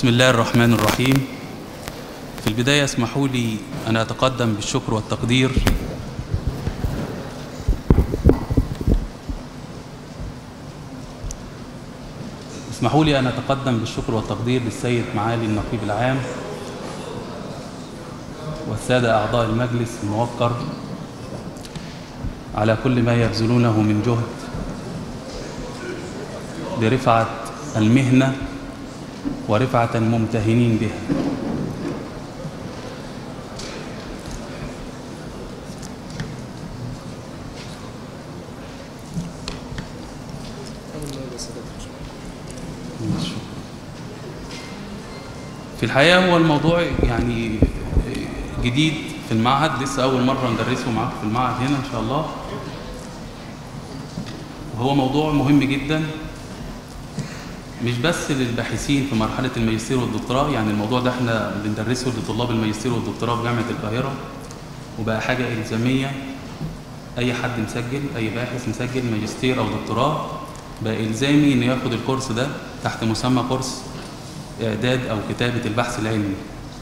بسم الله الرحمن الرحيم في البداية اسمحوا لي أن أتقدم بالشكر والتقدير اسمحوا لي أن أتقدم بالشكر والتقدير للسيد معالي النقيب العام والسادة أعضاء المجلس الموقر على كل ما يبذلونه من جهد لرفعة المهنة ورفعة الممتهنين بها في الحقيقة هو الموضوع يعني جديد في المعهد لسه أول مرة ندرسه معاكم في المعهد هنا إن شاء الله وهو موضوع مهم جدا مش بس للباحثين في مرحلة الماجستير والدكتوراه يعني الموضوع ده احنا بندرسه لطلاب الماجستير والدكتوراه في جامعة القاهرة وبقى حاجة إلزامية أي حد مسجل أي باحث مسجل ماجستير أو دكتوراه بقى إلزامي إنه ياخد الكورس ده تحت مسمى كورس إعداد أو كتابة البحث العلمي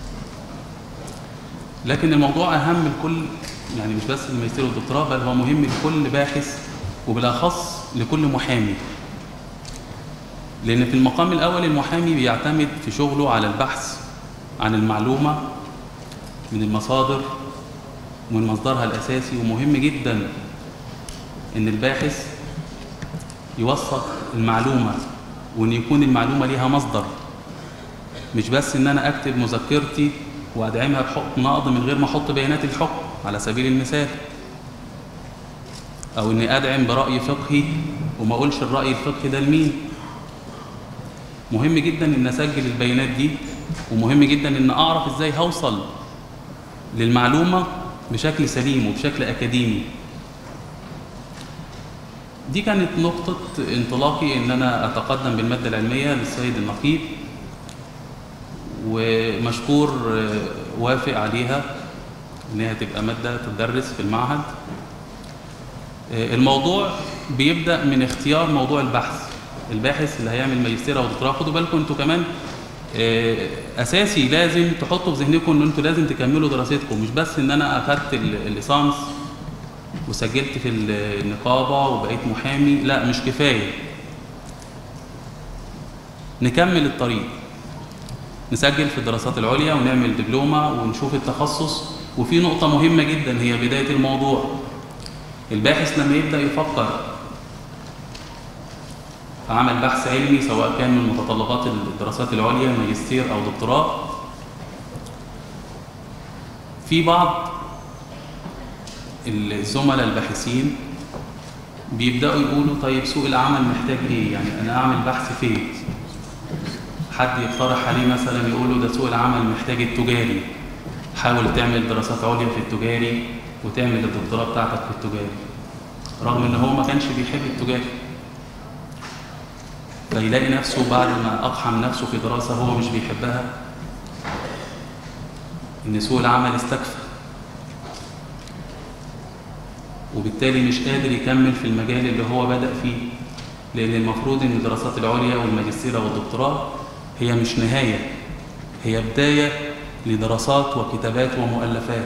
لكن الموضوع أهم لكل يعني مش بس الماجستير والدكتوراه بل هو مهم لكل باحث وبالأخص لكل محامي لأن في المقام الأول المحامي بيعتمد في شغله على البحث عن المعلومة من المصادر ومن مصدرها الأساسي ومهم جدا إن الباحث يوثق المعلومة وإن يكون المعلومة ليها مصدر مش بس إن أنا أكتب مذكرتي وأدعمها بحكم نقض من غير ما أحط بيانات الحكم على سبيل المثال أو إني أدعم برأي فقهي وما أقولش الرأي الفقهي ده لمين مهم جدا ان اسجل البيانات دي ومهم جدا ان اعرف ازاي هوصل للمعلومه بشكل سليم وبشكل اكاديمي دي كانت نقطة انطلاقي ان انا اتقدم بالمادة العلمية للسيد النقيب ومشكور وافق عليها انها تبقى مادة تدرس في المعهد الموضوع بيبدأ من اختيار موضوع البحث الباحث اللي هيعمل ماجستير او دكتوراه خدوا بالكم انتوا كمان اساسي لازم تحطوا في ذهنكم ان انتوا لازم تكملوا دراستكم مش بس ان انا اخدت الليسانس وسجلت في النقابه وبقيت محامي لا مش كفايه نكمل الطريق نسجل في الدراسات العليا ونعمل دبلومه ونشوف التخصص وفي نقطه مهمه جدا هي بدايه الموضوع الباحث لما يبدا يفكر عمل بحث علمي سواء كان من متطلبات الدراسات العليا ماجستير أو دكتوراه في بعض الزملاء الباحثين بيبدأوا يقولوا طيب سوق العمل محتاج ايه يعني انا اعمل بحث فين حد يقترح عليه مثلا يقولوا ده سوق العمل محتاج التجاري حاول تعمل دراسات عليا في التجاري وتعمل الدكتوراه بتاعتك في التجاري رغم ان هو ما كانش بيحب التجاري فيلاقي نفسه بعد ما أقحم نفسه في دراسة هو مش بيحبها إن سوق العمل استكفى وبالتالي مش قادر يكمل في المجال اللي هو بدأ فيه لأن المفروض إن الدراسات العليا والماجستير والدكتوراه هي مش نهاية هي بداية لدراسات وكتابات ومؤلفات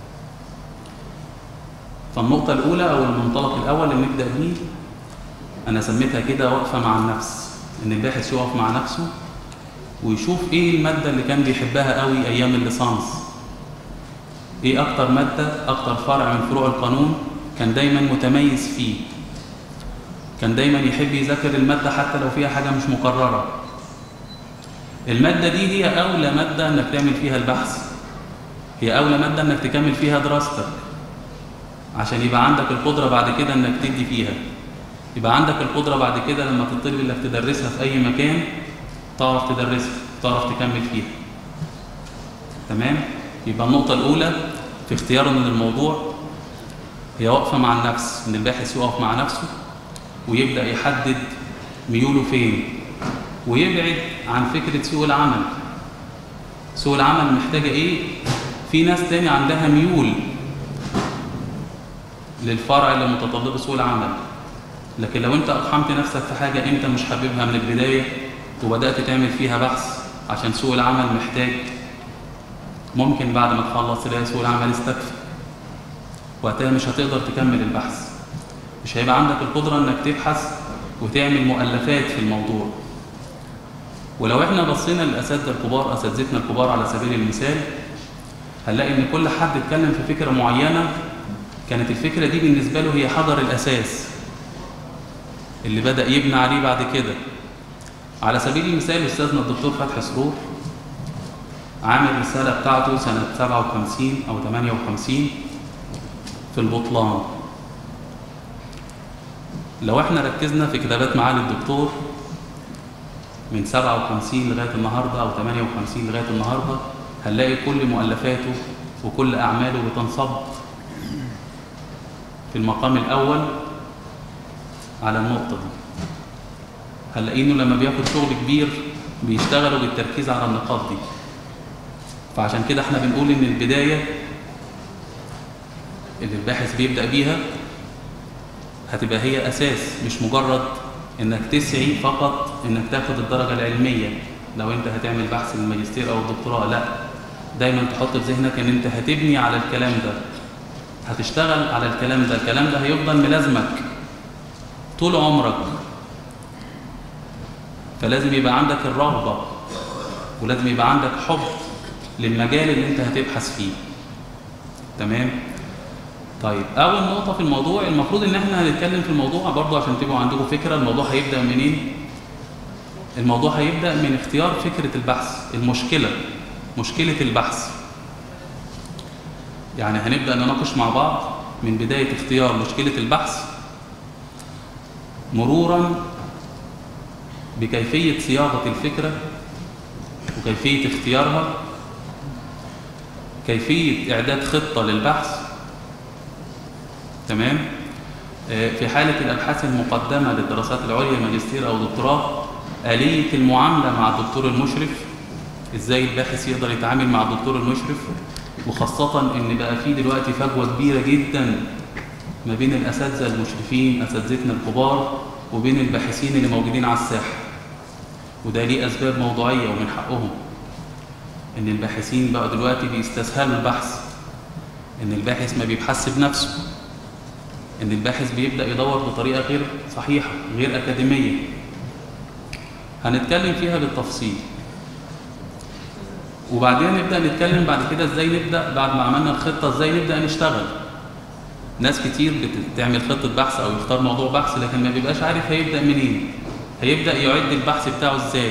فالنقطة الأولى أو المنطلق الأول اللي نبدأ بيه أنا سميتها كده وقفة مع النفس ان الباحث يقف مع نفسه ويشوف ايه المادة اللي كان بيحبها قوي ايام الليسانس ايه اكتر مادة اكتر فرع من فروع القانون كان دايما متميز فيه كان دايما يحب يذاكر المادة حتى لو فيها حاجة مش مقررة المادة دي هي اولى مادة انك تعمل فيها البحث هي اولى مادة انك تكمل فيها دراستك عشان يبقى عندك القدرة بعد كده انك تدي فيها يبقى عندك القدرة بعد كده لما تطلب انك تدرسها في أي مكان تعرف تدرسها تعرف تكمل فيها تمام يبقى النقطة الأولى في اختيارنا للموضوع هي وقفة مع النفس إن الباحث يقف مع نفسه ويبدأ يحدد ميوله فين ويبعد عن فكرة سوق العمل سوق العمل محتاجة إيه في ناس تاني عندها ميول للفرع اللي متطلبه سوق العمل لكن لو انت اقحمت نفسك في حاجة انت مش حاببها من البداية وبدأت تعمل فيها بحث عشان سوق العمل محتاج ممكن بعد ما تخلص تلاقي سوق العمل استكفى وقتها مش هتقدر تكمل البحث مش هيبقى عندك القدرة انك تبحث وتعمل مؤلفات في الموضوع ولو احنا بصينا للاساتذه الكبار اساتذتنا الكبار على سبيل المثال هنلاقي ان كل حد اتكلم في فكره معينه كانت الفكره دي بالنسبه له هي حجر الاساس اللي بدا يبني عليه بعد كده على سبيل المثال استاذنا الدكتور فتحي سرور عامل الرساله بتاعته سنه 57 او 58 في البطلان لو احنا ركزنا في كتابات معالي الدكتور من 57 لغاية النهاردة أو 58 لغاية النهاردة هنلاقي كل مؤلفاته وكل أعماله بتنصب في المقام الأول على النقطة دي هنلاقينه لما بياخد شغل كبير بيشتغلوا بالتركيز على النقاط دي فعشان كده احنا بنقول ان البداية اللي الباحث بيبدأ بيها هتبقى هي أساس مش مجرد إنك تسعي فقط إنك تاخد الدرجة العلمية لو أنت هتعمل بحث للماجستير أو الدكتوراه لا دايما تحط في ذهنك إن أنت هتبني على الكلام ده هتشتغل على الكلام ده الكلام ده هيفضل ملازمك طول عمرك فلازم يبقى عندك الرغبة ولازم يبقى عندك حب للمجال اللي انت هتبحث فيه تمام طيب اول نقطه في الموضوع المفروض ان احنا هنتكلم في الموضوع برضو عشان تبقوا عندكم فكره الموضوع هيبدا منين الموضوع هيبدا من اختيار فكره البحث المشكله مشكله البحث يعني هنبدا نناقش مع بعض من بدايه اختيار مشكله البحث مرورا بكيفيه صياغه الفكره وكيفيه اختيارها كيفيه اعداد خطه للبحث تمام في حالة الأبحاث المقدمة للدراسات العليا ماجستير أو دكتوراه آلية المعاملة مع الدكتور المشرف إزاي الباحث يقدر يتعامل مع الدكتور المشرف وخاصة إن بقى في دلوقتي فجوة كبيرة جدا ما بين الأساتذة المشرفين أساتذتنا الكبار وبين الباحثين اللي موجودين على الساحة وده ليه أسباب موضوعية ومن حقهم إن الباحثين بقى دلوقتي بيستسهلوا البحث إن الباحث ما بيبحثش بنفسه ان الباحث بيبدا يدور بطريقه غير صحيحه غير اكاديميه هنتكلم فيها بالتفصيل وبعدين نبدا نتكلم بعد كده ازاي نبدا بعد ما عملنا الخطه ازاي نبدا نشتغل ناس كتير بتعمل خطه بحث او يختار موضوع بحث لكن ما بيبقاش عارف هيبدا منين هيبدا يعد البحث بتاعه ازاي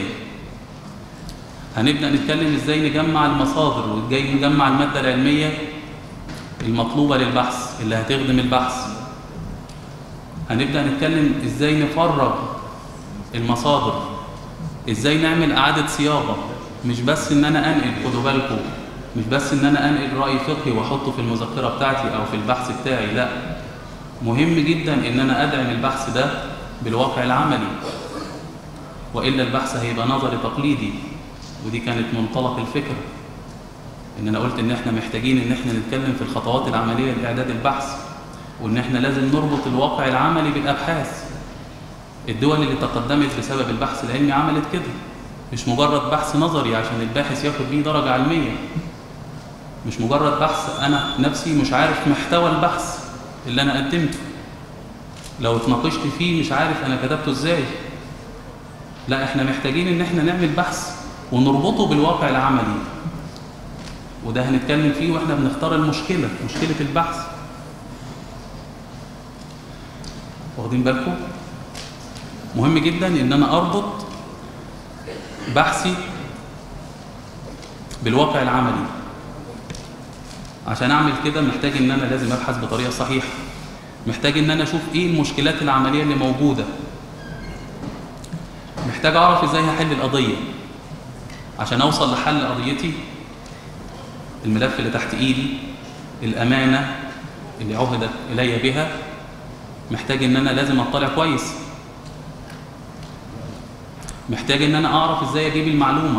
هنبدا نتكلم ازاي نجمع المصادر وازاي نجمع الماده العلميه المطلوبه للبحث اللي هتخدم البحث هنبدأ نتكلم ازاي نفرغ المصادر ازاي نعمل اعادة صياغة مش بس ان انا انقل خدوا بالكم مش بس ان انا انقل رأي فقهي واحطه في المذكرة بتاعتي او في البحث بتاعي لا مهم جدا ان انا ادعم البحث ده بالواقع العملي وإلا البحث هيبقى نظري تقليدي ودي كانت منطلق الفكرة ان انا قلت ان احنا محتاجين ان احنا نتكلم في الخطوات العملية لإعداد البحث وان احنا لازم نربط الواقع العملي بالابحاث الدول اللي تقدمت بسبب البحث العلمي عملت كده مش مجرد بحث نظري عشان الباحث ياخد بيه درجة علمية مش مجرد بحث انا نفسي مش عارف محتوى البحث اللي انا قدمته لو اتناقشت فيه مش عارف انا كتبته ازاي لا احنا محتاجين ان احنا نعمل بحث ونربطه بالواقع العملي وده هنتكلم فيه واحنا بنختار المشكلة مشكلة البحث واخدين بالكم مهم جدا ان انا اربط بحثي بالواقع العملي عشان اعمل كده محتاج ان انا لازم ابحث بطريقه صحيحه محتاج ان انا اشوف ايه المشكلات العمليه اللي موجوده محتاج اعرف ازاي هحل القضيه عشان اوصل لحل قضيتي الملف اللي تحت ايدي الامانه اللي عهدت الي بها محتاج ان انا لازم اطلع كويس محتاج ان انا اعرف ازاي اجيب المعلومه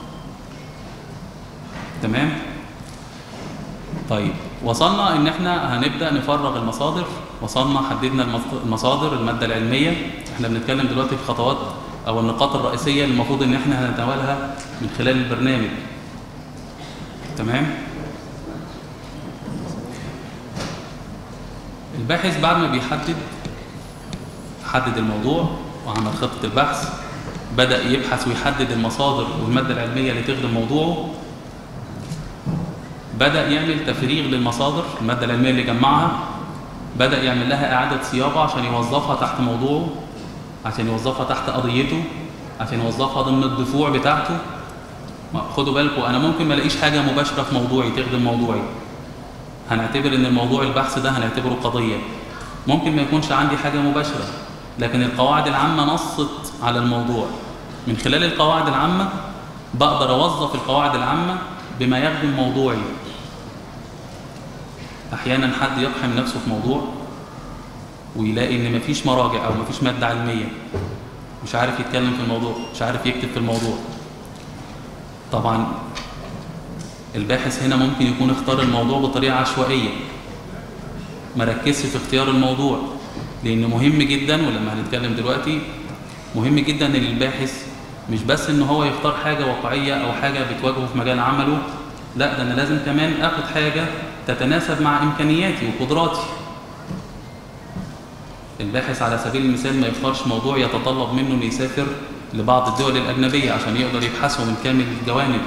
تمام طيب وصلنا ان احنا هنبدا نفرغ المصادر وصلنا حددنا المصادر الماده العلميه احنا بنتكلم دلوقتي في خطوات أو النقاط الرئيسية اللي المفروض إن إحنا هنتناولها من خلال البرنامج تمام؟ الباحث بعد ما بيحدد حدد الموضوع وعمل خطة البحث بدأ يبحث ويحدد المصادر والمادة العلمية اللي تخدم موضوعه بدأ يعمل تفريغ للمصادر المادة العلمية اللي جمعها بدأ يعمل لها إعادة صياغة عشان يوظفها تحت موضوعه عشان يوظفها تحت قضيته عشان يوظفها ضمن الدفوع بتاعته خدوا بالكم أنا ممكن ما الاقيش حاجة مباشرة في موضوعي تخدم موضوعي هنعتبر ان الموضوع البحث ده هنعتبره قضية ممكن ما يكونش عندي حاجة مباشرة لكن القواعد العامة نصت على الموضوع من خلال القواعد العامة بقدر أوظف القواعد العامة بما يخدم موضوعي أحيانا حد يقحم نفسه في موضوع ويلاقي إن مفيش مراجع أو مفيش مادة علمية مش عارف يتكلم في الموضوع مش عارف يكتب في الموضوع طبعا الباحث هنا ممكن يكون اختار الموضوع بطريقة عشوائية ما ركزش في اختيار الموضوع لأن مهم جدا ولما هنتكلم دلوقتي مهم جدا ان الباحث مش بس ان هو يختار حاجة واقعية او حاجة بتواجهه في مجال عمله لا ده انا لازم كمان اخد حاجة تتناسب مع امكانياتي وقدراتي الباحث على سبيل المثال ما يختارش موضوع يتطلب منه انه يسافر لبعض الدول الأجنبية عشان يقدر يبحثه من كامل الجوانب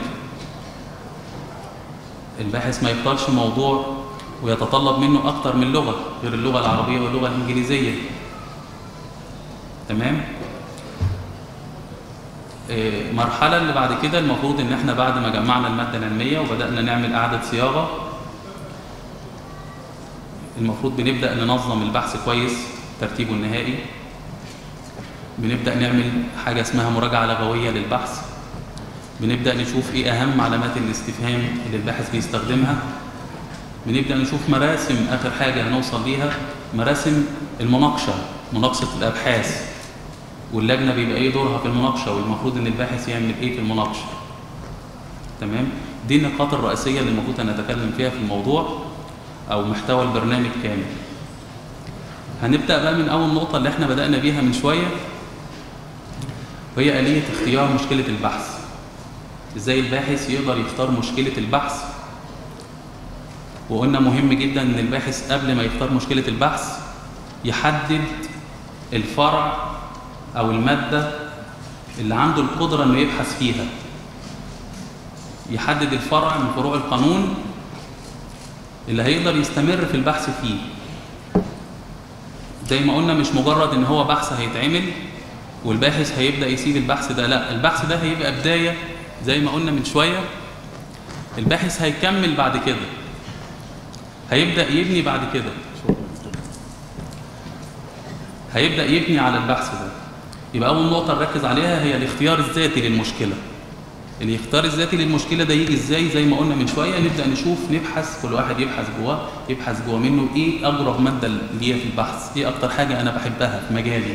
الباحث ما يختارش موضوع ويتطلب منه أكتر من لغة غير اللغة العربية واللغة الإنجليزية تمام المرحلة اللي بعد كده المفروض ان احنا بعد ما جمعنا المادة العلمية وبدأنا نعمل اعادة صياغة المفروض بنبدأ ننظم البحث كويس ترتيبه النهائي بنبدأ نعمل حاجة اسمها مراجعة لغوية للبحث بنبدأ نشوف ايه اهم علامات الاستفهام اللي الباحث بيستخدمها بنبدأ نشوف مراسم اخر حاجة هنوصل ليها مراسم المناقشة مناقشة الابحاث واللجنة بيبقى ايه دورها في المناقشة والمفروض ان الباحث يعمل ايه في المناقشة تمام دي النقاط الرئيسية اللي المفروض هنتكلم فيها في الموضوع او محتوى البرنامج كامل هنبدأ بقى من اول نقطة اللي احنا بدأنا بيها من شوية وهي آلية اختيار مشكلة البحث ازاي الباحث يقدر يختار مشكلة البحث وقلنا مهم جدا ان الباحث قبل ما يختار مشكلة البحث يحدد الفرع او المادة اللي عنده القدرة انه يبحث فيها يحدد الفرع من فروع القانون اللي هيقدر يستمر في البحث فيه زي ما قلنا مش مجرد ان هو بحث هيتعمل والباحث هيبدأ يسيب البحث ده لا البحث ده هيبقى بداية زي ما قلنا من شوية الباحث هيكمل بعد كده هيبدأ يبني بعد كده هيبدأ يبني على البحث ده يبقى أول نقطة نركز عليها هي الاختيار الذاتي للمشكلة الاختيار الذاتي للمشكلة ده يجي ازاي زي ما قلنا من شوية نبدأ نشوف نبحث كل واحد يبحث جواه يبحث جوه منه ايه أقرب مادة اللي هي في البحث ايه أكتر حاجة أنا بحبها في مجالي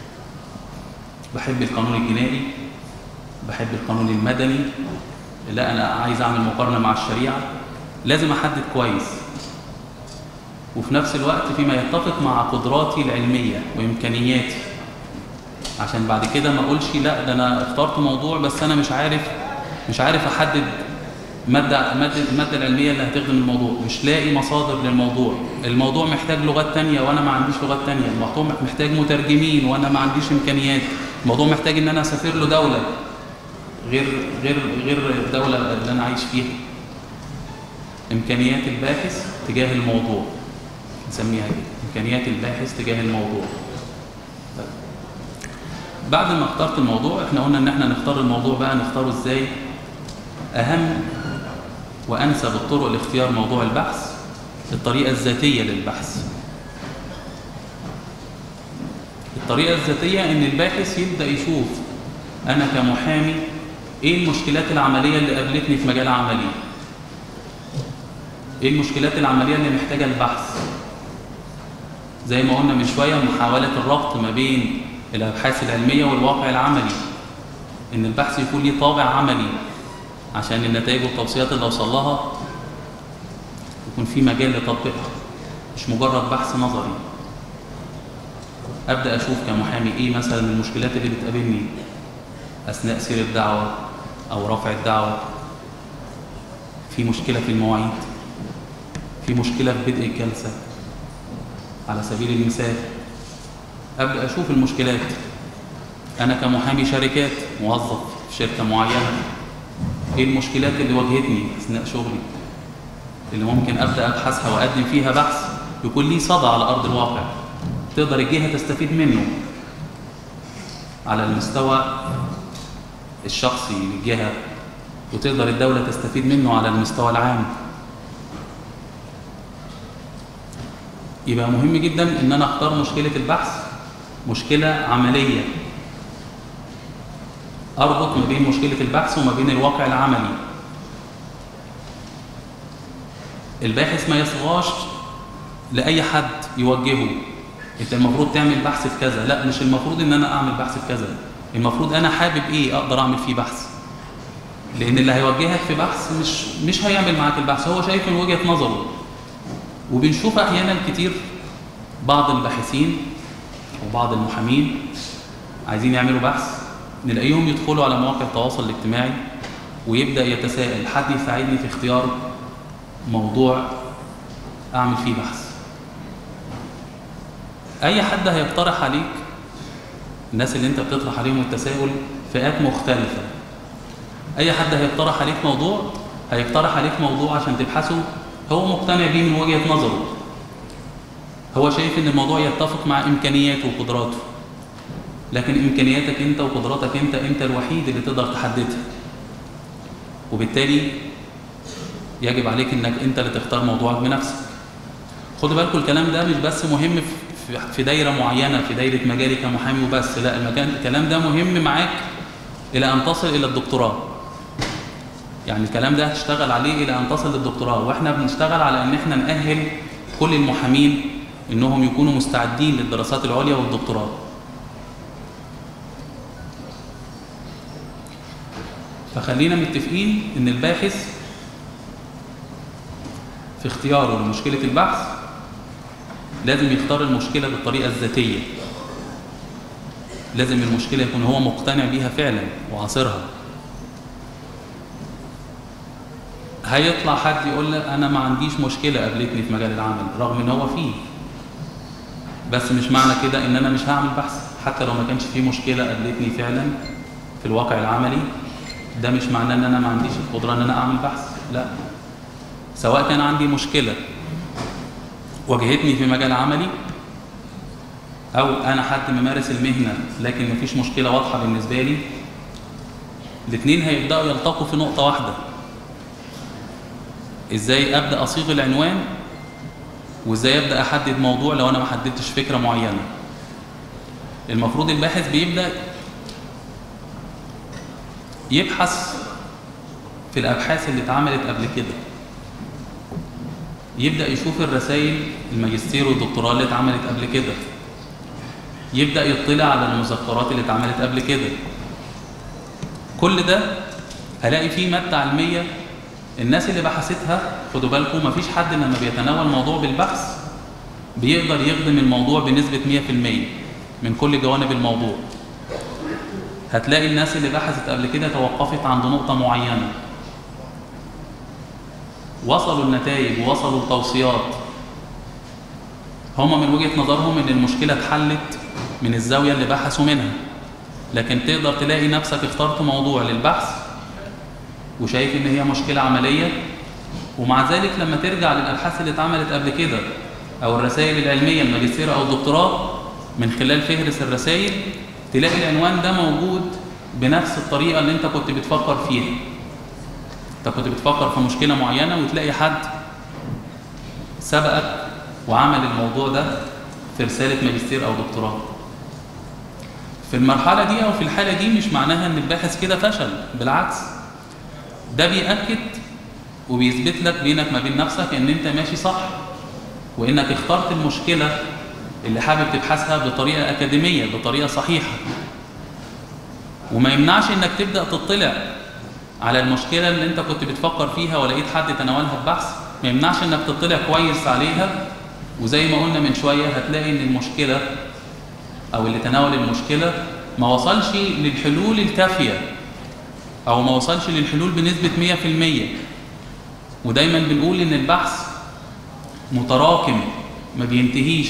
بحب القانون الجنائي بحب القانون المدني لا أنا عايز أعمل مقارنة مع الشريعة لازم أحدد كويس وفي نفس الوقت فيما يتفق مع قدراتي العلمية وإمكانياتي عشان بعد كده ما أقولش لا ده أنا اخترت موضوع بس أنا مش عارف مش عارف أحدد مادة, مادة المادة العلمية اللي هتخدم الموضوع مش لاقي مصادر للموضوع الموضوع محتاج لغات تانية وأنا ما عنديش لغات تانية الموضوع محتاج مترجمين وأنا ما عنديش إمكانيات الموضوع محتاج إن أنا أسافر له دولة غير غير غير الدولة اللي أنا عايش فيها إمكانيات الباحث تجاه الموضوع نسميها كده إمكانيات الباحث تجاه الموضوع طيب. بعد ما اخترت الموضوع احنا قلنا ان احنا نختار الموضوع بقى نختاره ازاي اهم وانسب الطرق لاختيار موضوع البحث الطريقة الذاتية للبحث الطريقة الذاتية ان الباحث يبدأ يشوف انا كمحامي ايه المشكلات العملية اللي قابلتني في مجال عملي ايه المشكلات العملية اللي محتاجة البحث زي ما قلنا من شوية محاولة الربط ما بين الأبحاث العلمية والواقع العملي إن البحث يكون ليه طابع عملي عشان النتائج والتوصيات اللي أوصل لها يكون في مجال لتطبيقها مش مجرد بحث نظري ابدا اشوف كمحامي ايه مثلا المشكلات اللي بتقابلني اثناء سير الدعوه او رفع الدعوه في مشكله في المواعيد في مشكله في بدء الجلسه على سبيل المثال ابدا اشوف المشكلات انا كمحامي شركات موظف في شركه معينه ايه المشكلات اللي واجهتني اثناء شغلي اللي ممكن ابدا ابحثها واقدم فيها بحث يكون ليه صدى على ارض الواقع تقدر الجهه تستفيد منه على المستوى الشخصي للجهه وتقدر الدوله تستفيد منه على المستوى العام يبقى مهم جدا ان انا اختار مشكله البحث مشكله عمليه اربط ما بين مشكله البحث وما بين الواقع العملي الباحث ما يصغاش لاي حد يوجهه انت المفروض تعمل بحث في كذا لا مش المفروض ان انا اعمل بحث في كذا المفروض انا حابب ايه اقدر اعمل فيه بحث لان اللي هيوجهك في بحث مش مش هيعمل معاك البحث هو شايف من وجهه نظره وبنشوف احيانا كتير بعض الباحثين وبعض المحامين عايزين يعملوا بحث نلاقيهم يدخلوا على مواقع التواصل الاجتماعي ويبدا يتساءل حد يساعدني في اختيار موضوع اعمل فيه بحث اي حد هيقترح عليك الناس اللي انت بتطرح عليهم التساؤل فئات مختلفه اي حد هيقترح عليك موضوع هيقترح عليك موضوع عشان تبحثه هو مقتنع بيه من وجهه نظره هو شايف ان الموضوع يتفق مع امكانياته وقدراته لكن امكانياتك انت وقدراتك انت انت الوحيد اللي تقدر تحددها وبالتالي يجب عليك انك انت اللي تختار موضوعك بنفسك خدوا بالكم الكلام ده مش بس مهم في في دايره معينه في دايره مجالي كمحامي وبس لا المكان الكلام ده مهم معاك الى ان تصل الى الدكتوراه يعني الكلام ده هتشتغل عليه الى ان تصل للدكتوراه واحنا بنشتغل على ان احنا نأهل كل المحامين انهم يكونوا مستعدين للدراسات العليا والدكتوراه فخلينا متفقين ان الباحث في اختياره لمشكلة البحث لازم يختار المشكلة بالطريقة الذاتية لازم المشكلة يكون هو مقتنع بيها فعلا وعاصرها هيطلع حد يقول لك انا ما عنديش مشكلة قابلتني في مجال العمل رغم ان هو فيه بس مش معنى كده ان انا مش هعمل بحث حتى لو ما كانش فيه مشكلة قابلتني فعلا في الواقع العملي ده مش معناه ان انا ما عنديش القدرة ان انا اعمل بحث لا سواء كان عندي مشكلة واجهتني في مجال عملي أو أنا حد ممارس المهنة لكن مفيش مشكلة واضحة بالنسبة لي الاثنين هيبدأوا يلتقوا في نقطة واحدة إزاي أبدأ أصيغ العنوان وإزاي أبدأ أحدد موضوع لو أنا ما حددتش فكرة معينة المفروض الباحث بيبدأ يبحث في الأبحاث اللي اتعملت قبل كده يبدأ يشوف الرسائل الماجستير والدكتوراه اللي اتعملت قبل كده يبدأ يطلع على المذكرات اللي اتعملت قبل كده كل ده هلاقي فيه مادة علمية الناس اللي بحثتها خدوا بالكم مفيش حد لما بيتناول موضوع بالبحث بيقدر يخدم الموضوع بنسبة 100% من كل جوانب الموضوع هتلاقي الناس اللي بحثت قبل كده توقفت عند نقطة معينة وصلوا النتائج ووصلوا التوصيات هم من وجهة نظرهم ان المشكلة اتحلت من الزاوية اللي بحثوا منها لكن تقدر تلاقي نفسك اخترت موضوع للبحث وشايف ان هي مشكلة عملية ومع ذلك لما ترجع للأبحاث اللي اتعملت قبل كده أو الرسائل العلمية الماجستير أو الدكتوراه من خلال فهرس الرسائل تلاقي العنوان ده موجود بنفس الطريقة اللي انت كنت بتفكر فيها انت كنت بتفكر في مشكلة معينة وتلاقي حد سبقك وعمل الموضوع ده في رسالة ماجستير أو دكتوراه في المرحلة دي أو في الحالة دي مش معناها إن الباحث كده فشل بالعكس ده بيأكد وبيثبت لك بينك ما بين نفسك إن أنت ماشي صح وإنك اخترت المشكلة اللي حابب تبحثها بطريقة أكاديمية بطريقة صحيحة وما يمنعش إنك تبدأ تطلع على المشكلة اللي انت كنت بتفكر فيها ولقيت حد تناولها ببحث ما يمنعش انك تطلع كويس عليها وزي ما قلنا من شوية هتلاقي ان المشكلة او اللي تناول المشكله ما وصلش للحلول الكافيه او ما وصلش للحلول بنسبه 100% ودايما بنقول ان البحث متراكم ما بينتهيش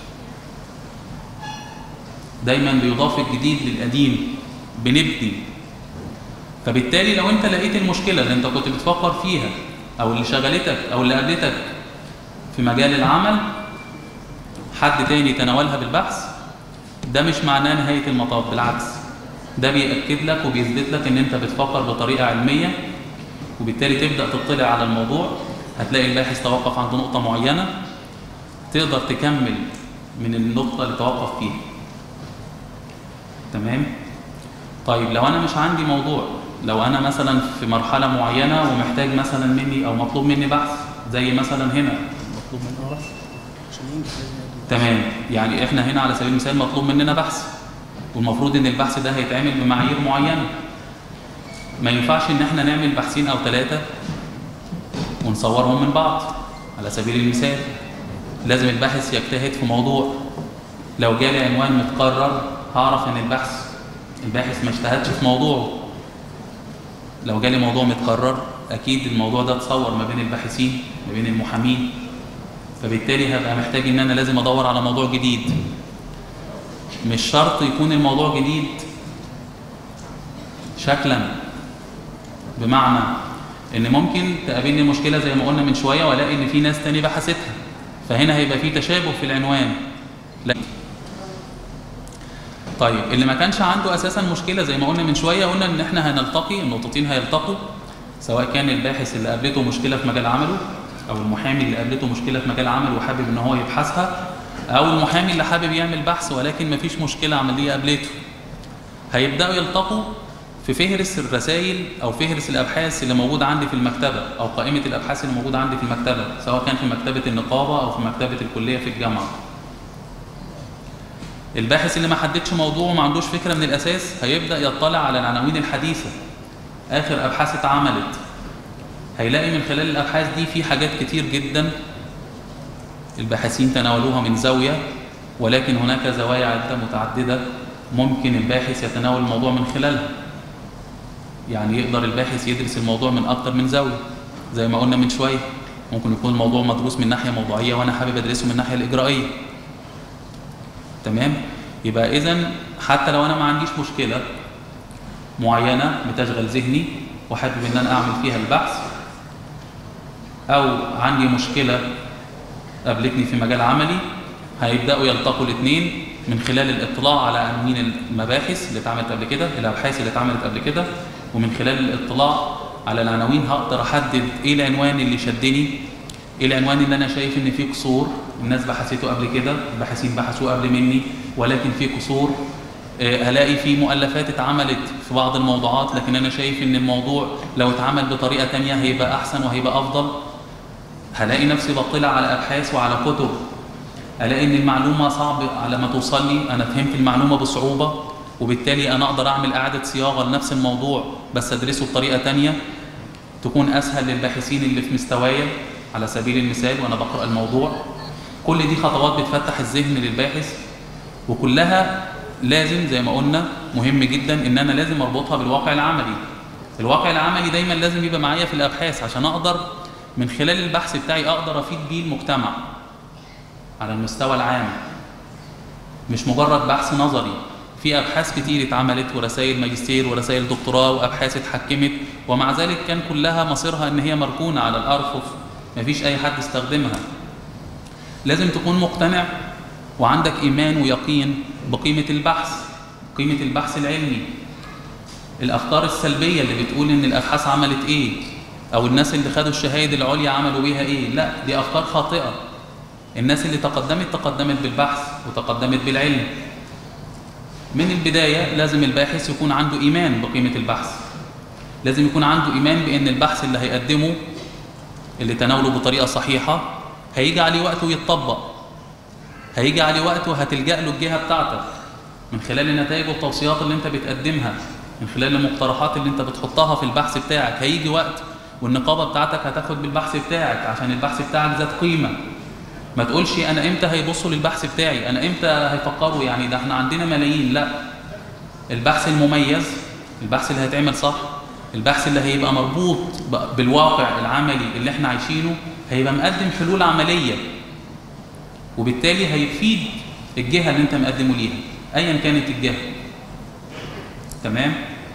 دايما بيضاف الجديد للقديم بنبني فبالتالي لو انت لقيت المشكله اللي انت كنت بتفكر فيها او اللي شغلتك او اللي قابلتك في مجال العمل حد تاني تناولها بالبحث ده مش معناه نهايه المطاف بالعكس ده بيأكد لك وبيثبت لك ان انت بتفكر بطريقه علميه وبالتالي تبدأ تطلع على الموضوع هتلاقي الباحث توقف عند نقطة معينة تقدر تكمل من النقطة اللي توقف فيها تمام طيب لو أنا مش عندي موضوع لو أنا مثلا في مرحلة معينة ومحتاج مثلا مني أو مطلوب مني بحث زي مثلا هنا مطلوب مني بحث تمام يعني احنا هنا على سبيل المثال مطلوب مننا بحث والمفروض ان البحث ده هيتعمل بمعايير معينه ما ينفعش ان احنا نعمل بحثين او ثلاثه ونصورهم من بعض على سبيل المثال لازم الباحث يجتهد في موضوع لو جالي عنوان متكرر هعرف ان البحث الباحث ما اجتهدش في موضوعه لو جالي موضوع متكرر اكيد الموضوع ده اتصور ما بين الباحثين ما بين المحامين فبالتالي هبقى محتاج ان انا لازم ادور على موضوع جديد مش شرط يكون الموضوع جديد شكلا بمعنى ان ممكن تقابلني مشكله زي ما قلنا من شويه والاقي ان في ناس تاني بحثتها فهنا هيبقى في تشابه في العنوان لا طيب اللي ما كانش عنده اساسا مشكله زي ما قلنا من شويه قلنا ان احنا هنلتقي النقطتين هيلتقوا سواء كان الباحث اللي قابلته مشكله في مجال عمله او المحامي اللي قابلته مشكله في مجال عمله وحابب ان هو يبحثها او المحامي اللي حابب يعمل بحث ولكن ما فيش مشكله عمليه قابلته هيبداوا يلتقوا في فهرس الرسائل او فهرس الابحاث اللي موجوده عندي في المكتبه او قائمه الابحاث اللي موجوده عندي في المكتبه سواء كان في مكتبه النقابه او في مكتبه الكليه في الجامعه الباحث اللي ما حددش موضوع وما عندوش فكره من الاساس هيبدا يطلع على العناوين الحديثه اخر ابحاث اتعملت هيلاقي من خلال الابحاث دي في حاجات كتير جدا الباحثين تناولوها من زاويه ولكن هناك زوايا عده متعدده ممكن الباحث يتناول الموضوع من خلالها يعني يقدر الباحث يدرس الموضوع من اكتر من زاويه زي ما قلنا من شويه ممكن يكون الموضوع مدروس من ناحيه موضوعيه وانا حابب ادرسه من الناحيه الاجرائيه تمام يبقى اذا حتى لو انا ما عنديش مشكله معينه بتشغل ذهني وحابب ان انا اعمل فيها البحث او عندي مشكله قابلتني في مجال عملي هيبداوا يلتقوا الاثنين من خلال الاطلاع على عناوين المباحث اللي اتعملت قبل كده الابحاث اللي اتعملت قبل كده ومن خلال الاطلاع على العناوين هقدر احدد ايه العنوان اللي شدني ايه العنوان اللي انا شايف ان فيه قصور الناس بحثته قبل كده الباحثين بحثوه قبل مني ولكن فيه قصور هلاقي في مؤلفات اتعملت في بعض الموضوعات لكن انا شايف ان الموضوع لو اتعمل بطريقه تانية هيبقى احسن وهيبقى افضل هلاقي نفسي بطلع على ابحاث وعلى كتب الاقي ان المعلومه صعب على ما توصل لي انا فهمت المعلومه بصعوبه وبالتالي انا اقدر اعمل اعاده صياغه لنفس الموضوع بس ادرسه بطريقه تانية تكون اسهل للباحثين اللي في مستوايا على سبيل المثال وانا بقرا الموضوع كل دي خطوات بتفتح الذهن للباحث وكلها لازم زي ما قلنا مهم جدا ان انا لازم اربطها بالواقع العملي الواقع العملي دايما لازم يبقى معايا في الابحاث عشان اقدر من خلال البحث بتاعي اقدر افيد بيه المجتمع على المستوى العام مش مجرد بحث نظري في ابحاث كتير اتعملت ورسائل ماجستير ورسائل دكتوراه وابحاث اتحكمت ومع ذلك كان كلها مصيرها ان هي مركونه على الارفف مفيش اي حد استخدمها لازم تكون مقتنع وعندك ايمان ويقين بقيمه البحث قيمه البحث العلمي الافكار السلبيه اللي بتقول ان الابحاث عملت ايه او الناس اللي خدوا الشهايد العليا عملوا بيها ايه لا دي افكار خاطئه الناس اللي تقدمت تقدمت بالبحث وتقدمت بالعلم من البداية لازم الباحث يكون عنده إيمان بقيمة البحث لازم يكون عنده إيمان بأن البحث اللي هيقدمه اللي تناوله بطريقة صحيحة هيجي عليه وقت ويتطبق هيجي عليه وقت وهتلجأ له الجهة بتاعتك من خلال النتائج والتوصيات اللي انت بتقدمها من خلال المقترحات اللي انت بتحطها في البحث بتاعك هيجي وقت والنقابة بتاعتك هتاخد بالبحث بتاعك عشان البحث بتاعك ذات قيمة ما تقولش انا امتى هيبصوا للبحث بتاعي انا امتى هيفكروا يعني ده احنا عندنا ملايين لا البحث المميز البحث اللي هيتعمل صح البحث اللي هيبقى مربوط ب- بالواقع العملي اللي احنا عايشينه هيبقى مقدم حلول عملية وبالتالي هيفيد الجهة اللي انت مقدمه ليها ايا كانت الجهة تمام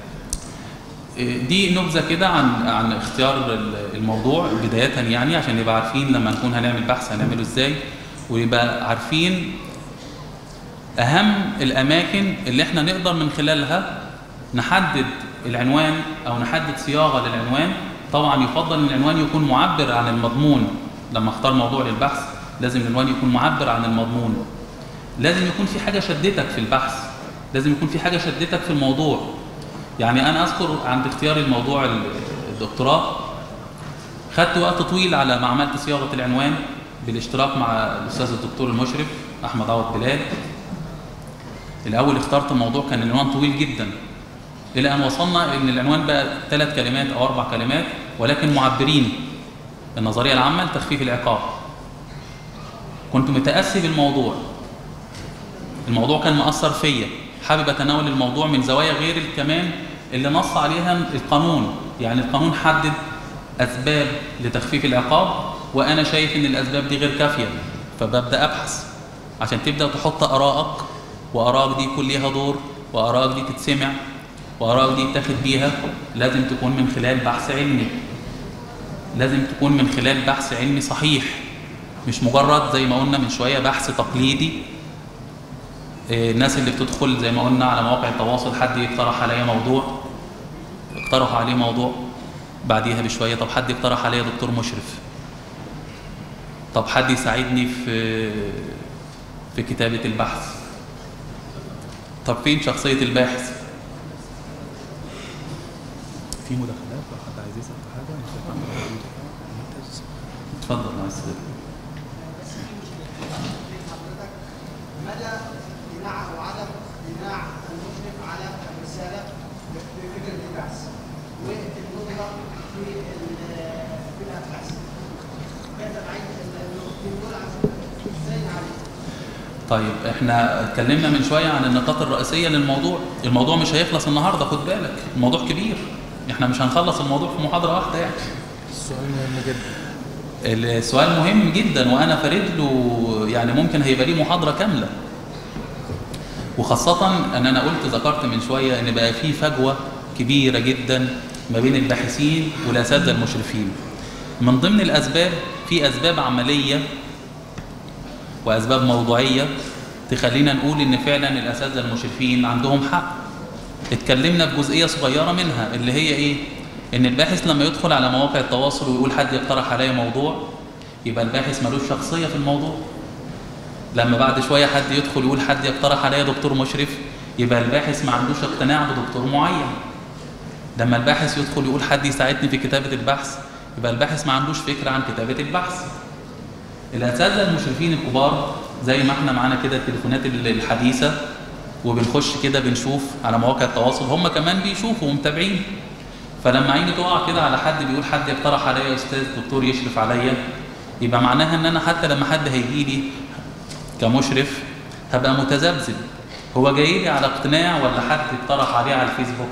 دي نبذة كده عن عن اختيار ال- الموضوع بداية يعني عشان نبقى عارفين لما نكون هنعمل بحث هنعمله ازاي ويبقى عارفين أهم الأماكن اللي احنا نقدر من خلالها نحدد العنوان أو نحدد صياغة للعنوان طبعا يفضل ان العنوان يكون معبر عن المضمون لما اختار موضوع للبحث لازم العنوان يكون معبر عن المضمون لازم يكون في حاجة شدتك في البحث لازم يكون في حاجة شدتك في الموضوع يعني أنا أذكر عند اختيار الموضوع ال- الدكتوراه خدت وقت طويل على ما عملت صياغة العنوان بالاشتراك مع الأستاذ الدكتور المشرف أحمد عوض بلال الأول اخترت الموضوع كان العنوان طويل جدا إلى أن وصلنا إن العنوان بقى ثلاث كلمات أو أربع كلمات ولكن معبرين النظرية العامة لتخفيف العقاب كنت متأسي بالموضوع الموضوع كان مأثر فيا حابب أتناول الموضوع من زوايا غير كمان اللي نص عليها القانون يعني القانون حدد أسباب لتخفيف العقاب وأنا شايف إن الأسباب دي غير كافية فببدأ أبحث عشان تبدأ تحط آرائك وآرائك دي يكون ليها دور وآرائك دي تتسمع وآرائك دي تاخد بيها لازم تكون من خلال بحث علمي لازم تكون من خلال بحث علمي صحيح مش مجرد زي ما قلنا من شوية بحث تقليدي إيه، الناس اللي بتدخل زي ما قلنا على مواقع التواصل حد يقترح عليا موضوع اقترحوا عليه موضوع بعديها بشوية طب حد يقترح عليا دكتور مشرف طب حد يساعدني في في كتابة البحث طب فين شخصية الباحث في مداخلات لو حد عايز يسال في حاجه انا شايف عندنا ممتاز اتفضل مع السلامة مدى امتناع او عدم امتناع المشرف على الرساله بفكره البحث والنظره في ال- في الابحاث. كيف العين النقطتين دول عشان ازاي نعالجهم؟ طيب احنا اتكلمنا من شوية عن النقاط الرئيسية للموضوع الموضوع مش هيخلص النهاردة خد بالك الموضوع كبير احنا مش هنخلص الموضوع في محاضرة واحدة يعني السؤال مهم جدا السؤال مهم جدا وانا فارد له يعني ممكن هيبقى ليه محاضره كامله وخاصه ان انا قلت ذكرت من شويه ان بقى في فجوه كبيره جدا ما بين الباحثين والاساتذه المشرفين من ضمن الاسباب في اسباب عمليه واسباب موضوعيه تخلينا نقول ان فعلا الاساتذه المشرفين عندهم حق اتكلمنا في جزئيه صغيره منها اللي هي ايه ان الباحث لما يدخل على مواقع التواصل ويقول حد يقترح عليا موضوع يبقى الباحث ملوش شخصيه في الموضوع لما بعد شويه حد يدخل يقول حد يقترح عليا دكتور مشرف يبقى الباحث ما عندوش اقتناع بدكتور معين لما الباحث يدخل يقول حد يساعدني في كتابه البحث يبقى الباحث ما عندوش فكره عن كتابه البحث الاساتذه المشرفين الكبار زي ما احنا معانا كده التليفونات الحديثه وبنخش كده بنشوف على مواقع التواصل هم كمان بيشوفوا ومتابعين فلما عيني تقع كده على حد بيقول حد يقترح عليا استاذ دكتور يشرف عليا يبقى معناها ان انا حتى لما حد هيجي لي كمشرف هبقى متذبذب هو جاي لي على اقتناع ولا حد اقترح عليه على الفيسبوك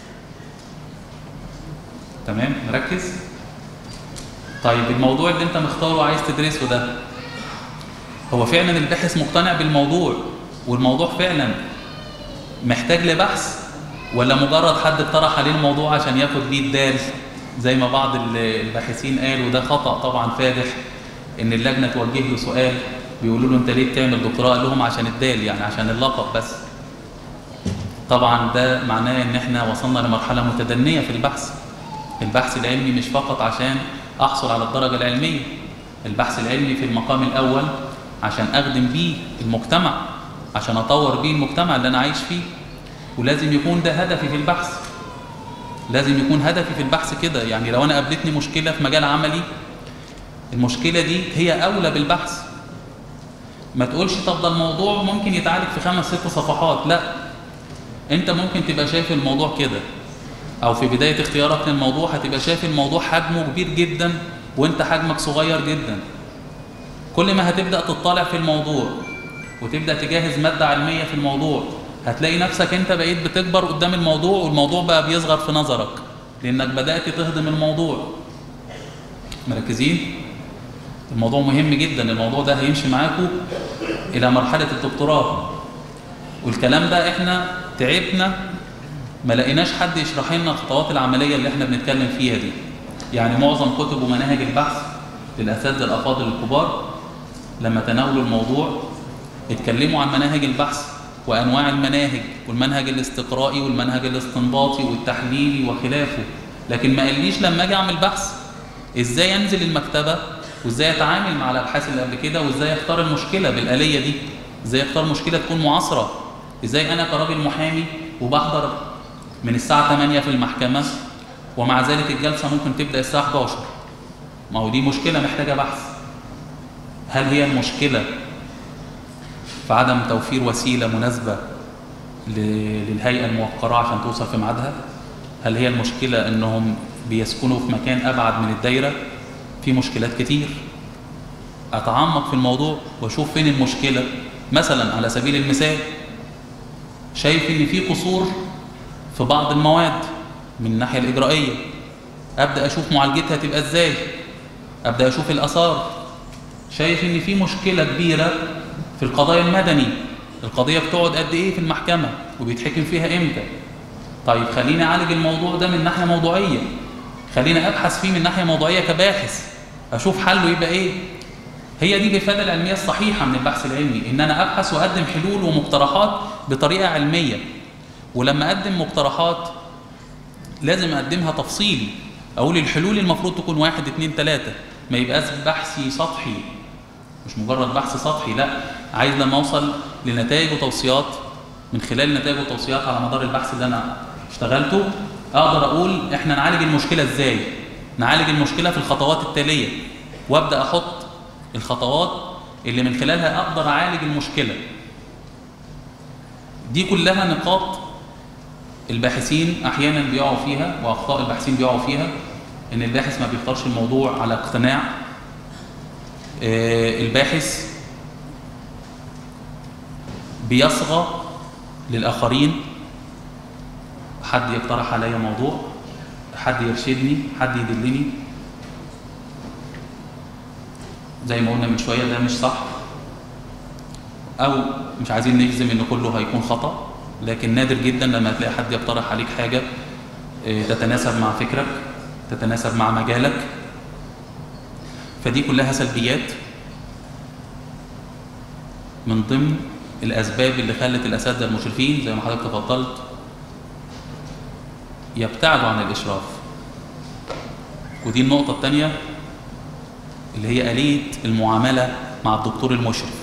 تمام مركز طيب الموضوع اللي انت مختاره وعايز تدرسه ده هو فعلا الباحث مقتنع بالموضوع والموضوع فعلا محتاج لبحث ولا مجرد حد اقترح عليه الموضوع عشان ياخد بيه الدال زي ما بعض ال- الباحثين قالوا ده خطأ طبعا فادح ان اللجنة توجه له سؤال بيقولوا له انت ليه بتعمل دكتوراه قال لهم عشان الدال يعني عشان اللقب بس طبعا ده معناه ان احنا وصلنا لمرحلة متدنية في البحث البحث العلمي مش فقط عشان احصل على الدرجة العلمية البحث العلمي في المقام الاول عشان اخدم بيه المجتمع عشان اطور بيه المجتمع اللي انا عايش فيه ولازم يكون ده هدفي في البحث لازم يكون هدفي في البحث كده يعني لو انا قابلتني مشكلة في مجال عملي المشكلة دي هي اولى بالبحث ما تقولش طب ده الموضوع ممكن يتعالج في خمس ست صفحات لا انت ممكن تبقى شايف الموضوع كده او في بداية اختيارك للموضوع هتبقى شايف الموضوع حجمه كبير جدا وانت حجمك صغير جدا كل ما هتبدا تطلع في الموضوع وتبدا تجهز ماده علميه في الموضوع هتلاقي نفسك انت بقيت بتكبر قدام الموضوع والموضوع بقى بيصغر في نظرك لانك بدات تهضم الموضوع مركزين الموضوع مهم جدا الموضوع ده هيمشي معاكم الى مرحله الدكتوراه والكلام ده احنا تعبنا ما لقيناش حد يشرح لنا الخطوات العمليه اللي احنا بنتكلم فيها دي يعني معظم كتب ومناهج البحث للاساتذه الافاضل الكبار لما تناولوا الموضوع اتكلموا عن مناهج البحث وانواع المناهج والمنهج الاستقرائي والمنهج الاستنباطي والتحليلي وخلافه لكن ما قاليش لما اجي اعمل بحث ازاي انزل المكتبه وازاي اتعامل مع الابحاث اللي قبل كده وازاي اختار المشكله بالاليه دي ازاي اختار مشكله تكون معاصره ازاي انا كراجل محامي وبحضر من الساعه 8 في المحكمه ومع ذلك الجلسه ممكن تبدا الساعه 11 ما هو دي مشكله محتاجه بحث هل هي المشكله في عدم توفير وسيله مناسبه ل- للهيئه الموقره عشان توصل في ميعادها هل هي المشكله انهم بيسكنوا في مكان ابعد من الدايره في مشكلات كتير اتعمق في الموضوع واشوف فين المشكله مثلا على سبيل المثال شايف ان في قصور في بعض المواد من الناحيه الاجرائيه ابدا اشوف معالجتها تبقى ازاي ابدا اشوف الاثار شايف ان في مشكله كبيره في القضايا المدني القضيه بتقعد قد ايه في المحكمه وبيتحكم فيها امتى طيب خليني اعالج الموضوع ده من ناحيه موضوعيه خليني ابحث فيه من ناحيه موضوعيه كباحث اشوف حله يبقى ايه هي دي الافاده العلميه الصحيحه من البحث العلمي ان انا ابحث واقدم حلول ومقترحات بطريقه علميه ولما اقدم مقترحات لازم اقدمها تفصيلي اقول الحلول المفروض تكون واحد اتنين تلاته ما يبقاش بحثي سطحي مش مجرد بحث سطحي لا عايز لما اوصل لنتائج وتوصيات من خلال نتائج وتوصيات على مدار البحث اللي انا اشتغلته اقدر اقول احنا نعالج المشكله ازاي نعالج المشكله في الخطوات التاليه وابدا احط الخطوات اللي من خلالها اقدر اعالج المشكله دي كلها نقاط الباحثين احيانا بيقعوا فيها واخطاء الباحثين بيقعوا فيها ان الباحث ما بيختارش الموضوع على اقتناع آه، الباحث بيصغى للآخرين حد يقترح عليا موضوع حد يرشدني حد يدلني زي ما قلنا من شوية ده مش صح أو مش عايزين نجزم إن كله هيكون خطأ لكن نادر جدا لما تلاقي حد يقترح عليك حاجة آه، تتناسب مع فكرك تتناسب مع مجالك فدي كلها سلبيات من ضمن الأسباب اللي خلت الأساتذة المشرفين زي ما حضرتك تفضلت يبتعدوا عن الإشراف ودي النقطة الثانية اللي هي آلية المعاملة مع الدكتور المشرف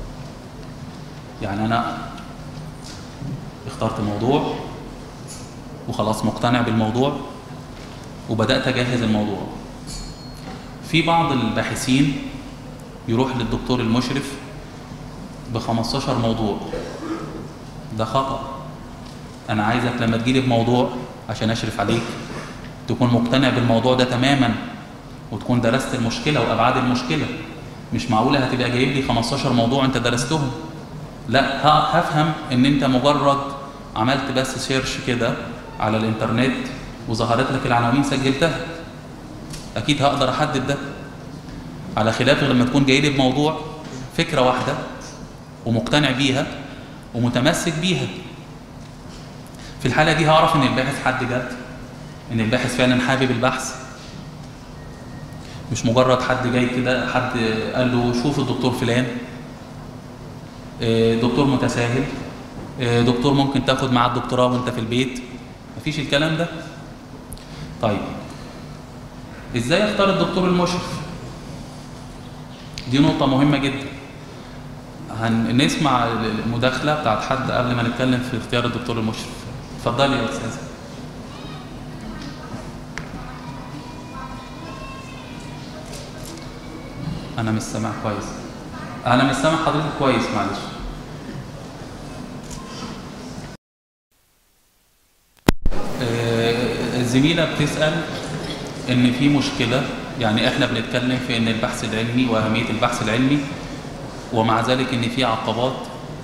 يعني أنا اخترت موضوع وخلاص مقتنع بالموضوع وبدأت أجهز الموضوع في بعض الباحثين يروح للدكتور المشرف ب 15 موضوع ده خطأ أنا عايزك لما تجيلي بموضوع عشان أشرف عليك تكون مقتنع بالموضوع ده تماما وتكون درست المشكلة وأبعاد المشكلة مش معقولة هتبقى جايب لي 15 موضوع أنت درستهم لا ه- هفهم إن أنت مجرد عملت بس سيرش كده على الإنترنت وظهرت لك العناوين سجلتها أكيد هقدر أحدد ده على خلاف لما تكون جاي لي بموضوع فكرة واحدة ومقتنع بيها ومتمسك بيها في الحالة دي هعرف إن الباحث حد جد إن الباحث فعلا حابب البحث مش مجرد حد جاي كده حد قال له شوف الدكتور فلان آه، دكتور متساهل آه، دكتور ممكن تاخد معاه الدكتوراه وانت في البيت مفيش الكلام ده طيب ازاي اختار الدكتور المشرف دي نقطة مهمة جدا هنسمع المداخلة بتاعت حد قبل ما نتكلم في اختيار الدكتور المشرف اتفضلي يا استاذ انا مش سامع كويس انا مش سامع حضرتك كويس معلش آه، الزميلة بتسأل إن في مشكلة يعني احنا بنتكلم في ان البحث العلمي واهميه البحث العلمي ومع ذلك ان في عقبات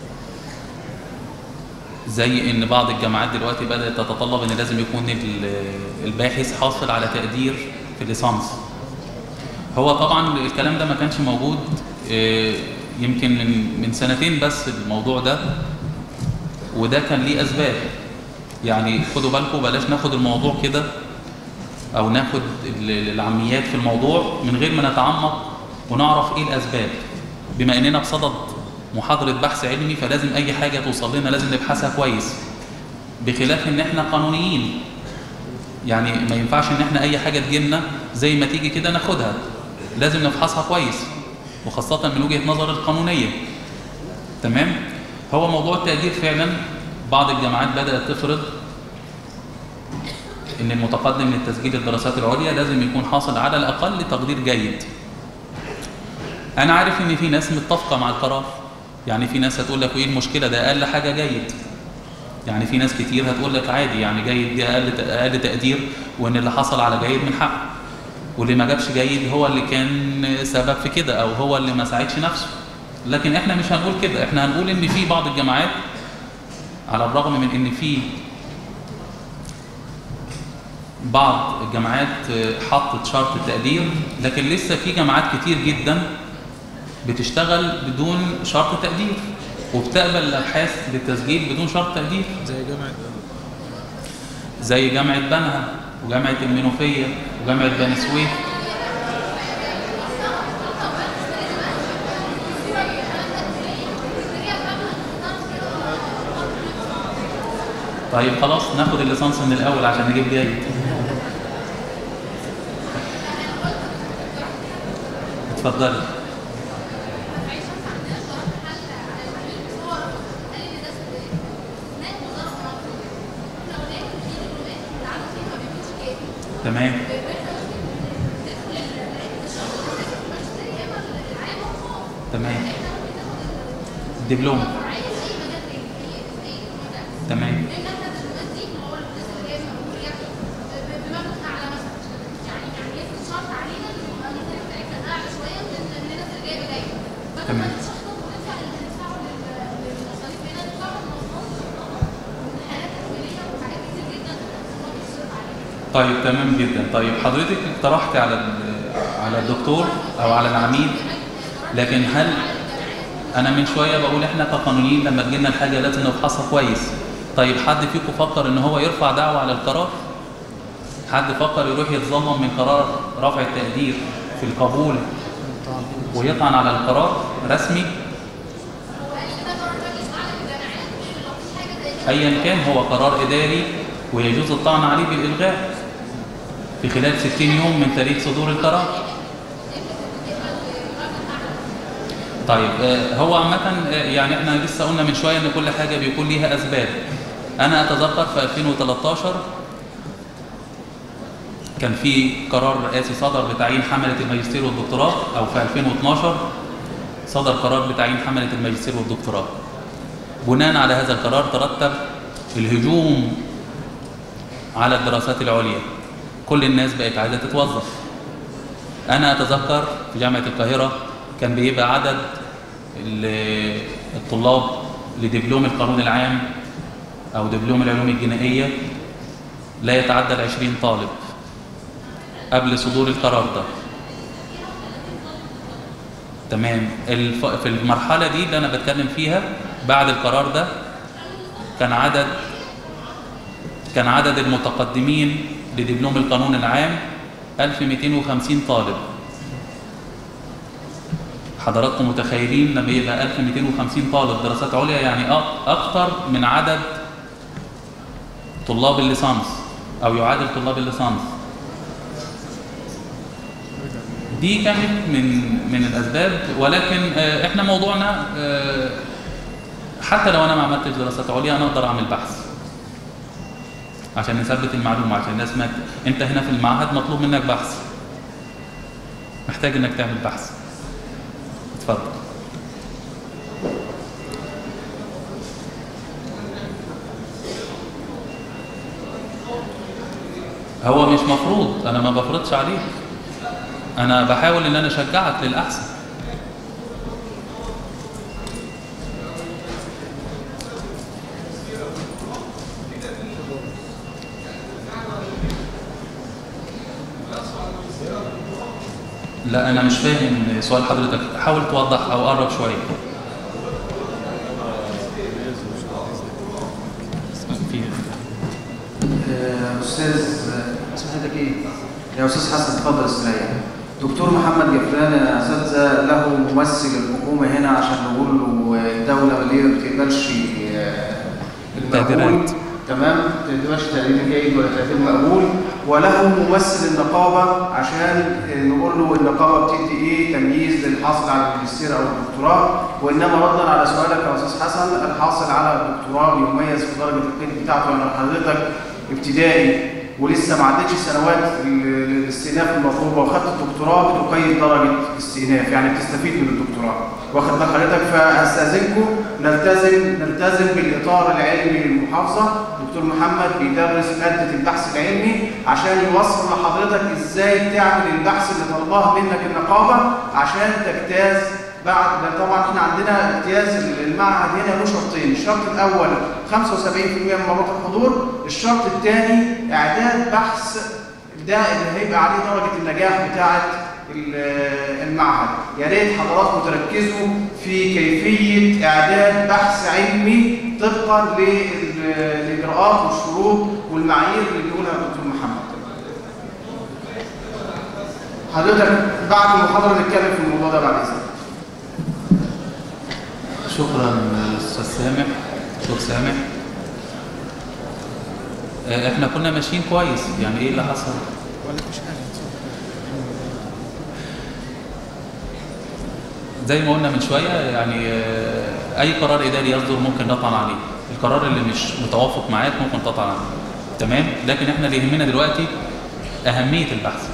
زي ان بعض الجامعات دلوقتي بدات تتطلب ان لازم يكون ال- الباحث حاصل على تقدير في الليسانس هو طبعا الكلام ده ما كانش موجود آه، يمكن من من سنتين بس الموضوع ده وده كان ليه اسباب يعني خدوا بالكم بلاش ناخد الموضوع كده او ناخد ال- العاميات في الموضوع من غير ما نتعمق ونعرف ايه الاسباب بما اننا بصدد محاضره بحث علمي فلازم اي حاجه توصل لنا لازم نبحثها كويس بخلاف ان احنا قانونيين يعني ما ينفعش ان احنا اي حاجه تجيلنا زي ما تيجي كده ناخدها لازم نفحصها كويس وخاصه من وجهه نظر القانونيه تمام هو موضوع التقدير فعلا بعض الجامعات بدات تفرض ان المتقدم لتسجيل الدراسات العليا لازم يكون حاصل على الاقل تقدير جيد انا عارف ان في ناس متفقه مع القرار يعني في ناس هتقول لك ايه المشكله ده اقل حاجه جيد يعني في ناس كتير هتقول لك عادي يعني جيد دي اقل اقل تقدير وان اللي حصل على جيد من حقه واللي ما جابش جيد هو اللي كان سبب في كده او هو اللي ما ساعدش نفسه لكن احنا مش هنقول كده احنا هنقول ان في بعض الجامعات على الرغم من ان في بعض الجامعات حطت شرط التقدير لكن لسه في جامعات كتير جدا بتشتغل بدون شرط تقدير وبتقبل الابحاث للتسجيل بدون شرط تقدير زي جامعة زي جامعه بنها وجامعه المنوفيه وجامعه بني سويف طيب خلاص ناخد الليسانس من الاول عشان نجيب جيد اتفضلي تمام تمام دبلوم تمام تمام طيب تمام جدا طيب حضرتك اقترحت على ال- على الدكتور او على العميد لكن هل انا من شويه بقول احنا كقانونيين لما تجينا الحاجه لازم نفحصها كويس طيب حد فيكم فكر ان هو يرفع دعوه على القرار حد فكر يروح يتظلم من قرار رفع التقدير في القبول ويطعن على القرار رسمي ايا كان هو قرار اداري ويجوز الطعن عليه بالالغاء في خلال 60 يوم من تاريخ صدور القرار طيب آه، هو عامة آه، يعني احنا لسه قلنا من شوية ان كل حاجة بيكون ليها اسباب انا اتذكر في 2013 كان في قرار رئاسي صدر بتعيين حملة الماجستير والدكتوراه او في 2012 صدر قرار بتعيين حملة الماجستير والدكتوراه بناء على هذا القرار ترتب الهجوم على الدراسات العليا كل الناس بقت عايزة تتوظف أنا أتذكر في جامعة القاهرة كان بيبقى عدد ال- الطلاب لدبلوم القانون العام أو دبلوم العلوم الجنائية لا يتعدى العشرين طالب قبل صدور القرار ده تمام الف... في المرحلة دي اللي أنا بتكلم فيها بعد القرار ده كان عدد كان عدد المتقدمين لدبلوم القانون العام 1250 طالب حضراتكم متخيلين لما يبقى 1250 طالب دراسات عليا يعني أك- أكتر من عدد طلاب الليسانس أو يعادل طلاب الليسانس دي كانت من من الاسباب ولكن آه، احنا موضوعنا آه، حتى لو انا ما عملتش دراسات عليا انا اقدر اعمل بحث عشان نثبت المعلومه عشان الناس ما ت- انت هنا في المعهد مطلوب منك بحث محتاج انك تعمل بحث اتفضل هو مش مفروض انا ما بفرضش عليك انا بحاول ان انا اشجعك للاحسن لا انا مش فاهم سؤال حضرتك حاول توضح او قرب شويه في آه، استاذ اسم حضرتك ايه؟ يا استاذ حسن اتفضل استريح دكتور محمد جفران يا اساتذه له ممثل الحكومه هنا عشان نقول له الدوله ليه ما بتقبلش آه، المقبول التقديرات. تمام ما بتقبلش تقدير جيد ولا تقدير مقبول وله ممثل النقابه عشان آه، نقول له النقابه بتدي ايه تمييز للحاصل على الماجستير او الدكتوراه وانما ردا على سؤالك يا استاذ حسن الحاصل على الدكتوراه بيميز في درجه القيد بتاعته يعني حضرتك ابتدائي ولسه ما عدتش سنوات ال- الاستئناف المطلوبه وخدت الدكتوراه بتقيد درجه استئناف يعني بتستفيد من الدكتوراه واخد بال حضرتك فاستاذنكم نلتزم نلتزم بالاطار العلمي للمحافظه دكتور محمد بيدرس ماده البحث العلمي عشان يوصل لحضرتك ازاي تعمل البحث اللي طلباه منك النقابه عشان تجتاز بعد ده طبعا احنا عندنا اجتياز المعهد هنا له شرطين، الشرط الاول 75% من مرات الحضور، الشرط الثاني اعداد بحث ده اللي هيبقى عليه درجه النجاح بتاعه ال- المعهد، يا ريت حضراتكم تركزوا في كيفيه اعداد بحث علمي طبقا للاجراءات والشروط والمعايير اللي بيقولها الدكتور محمد. حضرتك بعد المحاضره نتكلم في الموضوع ده بعد اذنك. شكرا استاذ سامح دكتور سامح آه، احنا كنا ماشيين كويس يعني ايه اللي حصل ولا مفيش حاجه زي ما قلنا من شويه يعني آه، اي قرار اداري يصدر ممكن نطعن عليه القرار اللي مش متوافق معاك ممكن تطعن عليه تمام لكن احنا اللي يهمنا دلوقتي اهميه البحث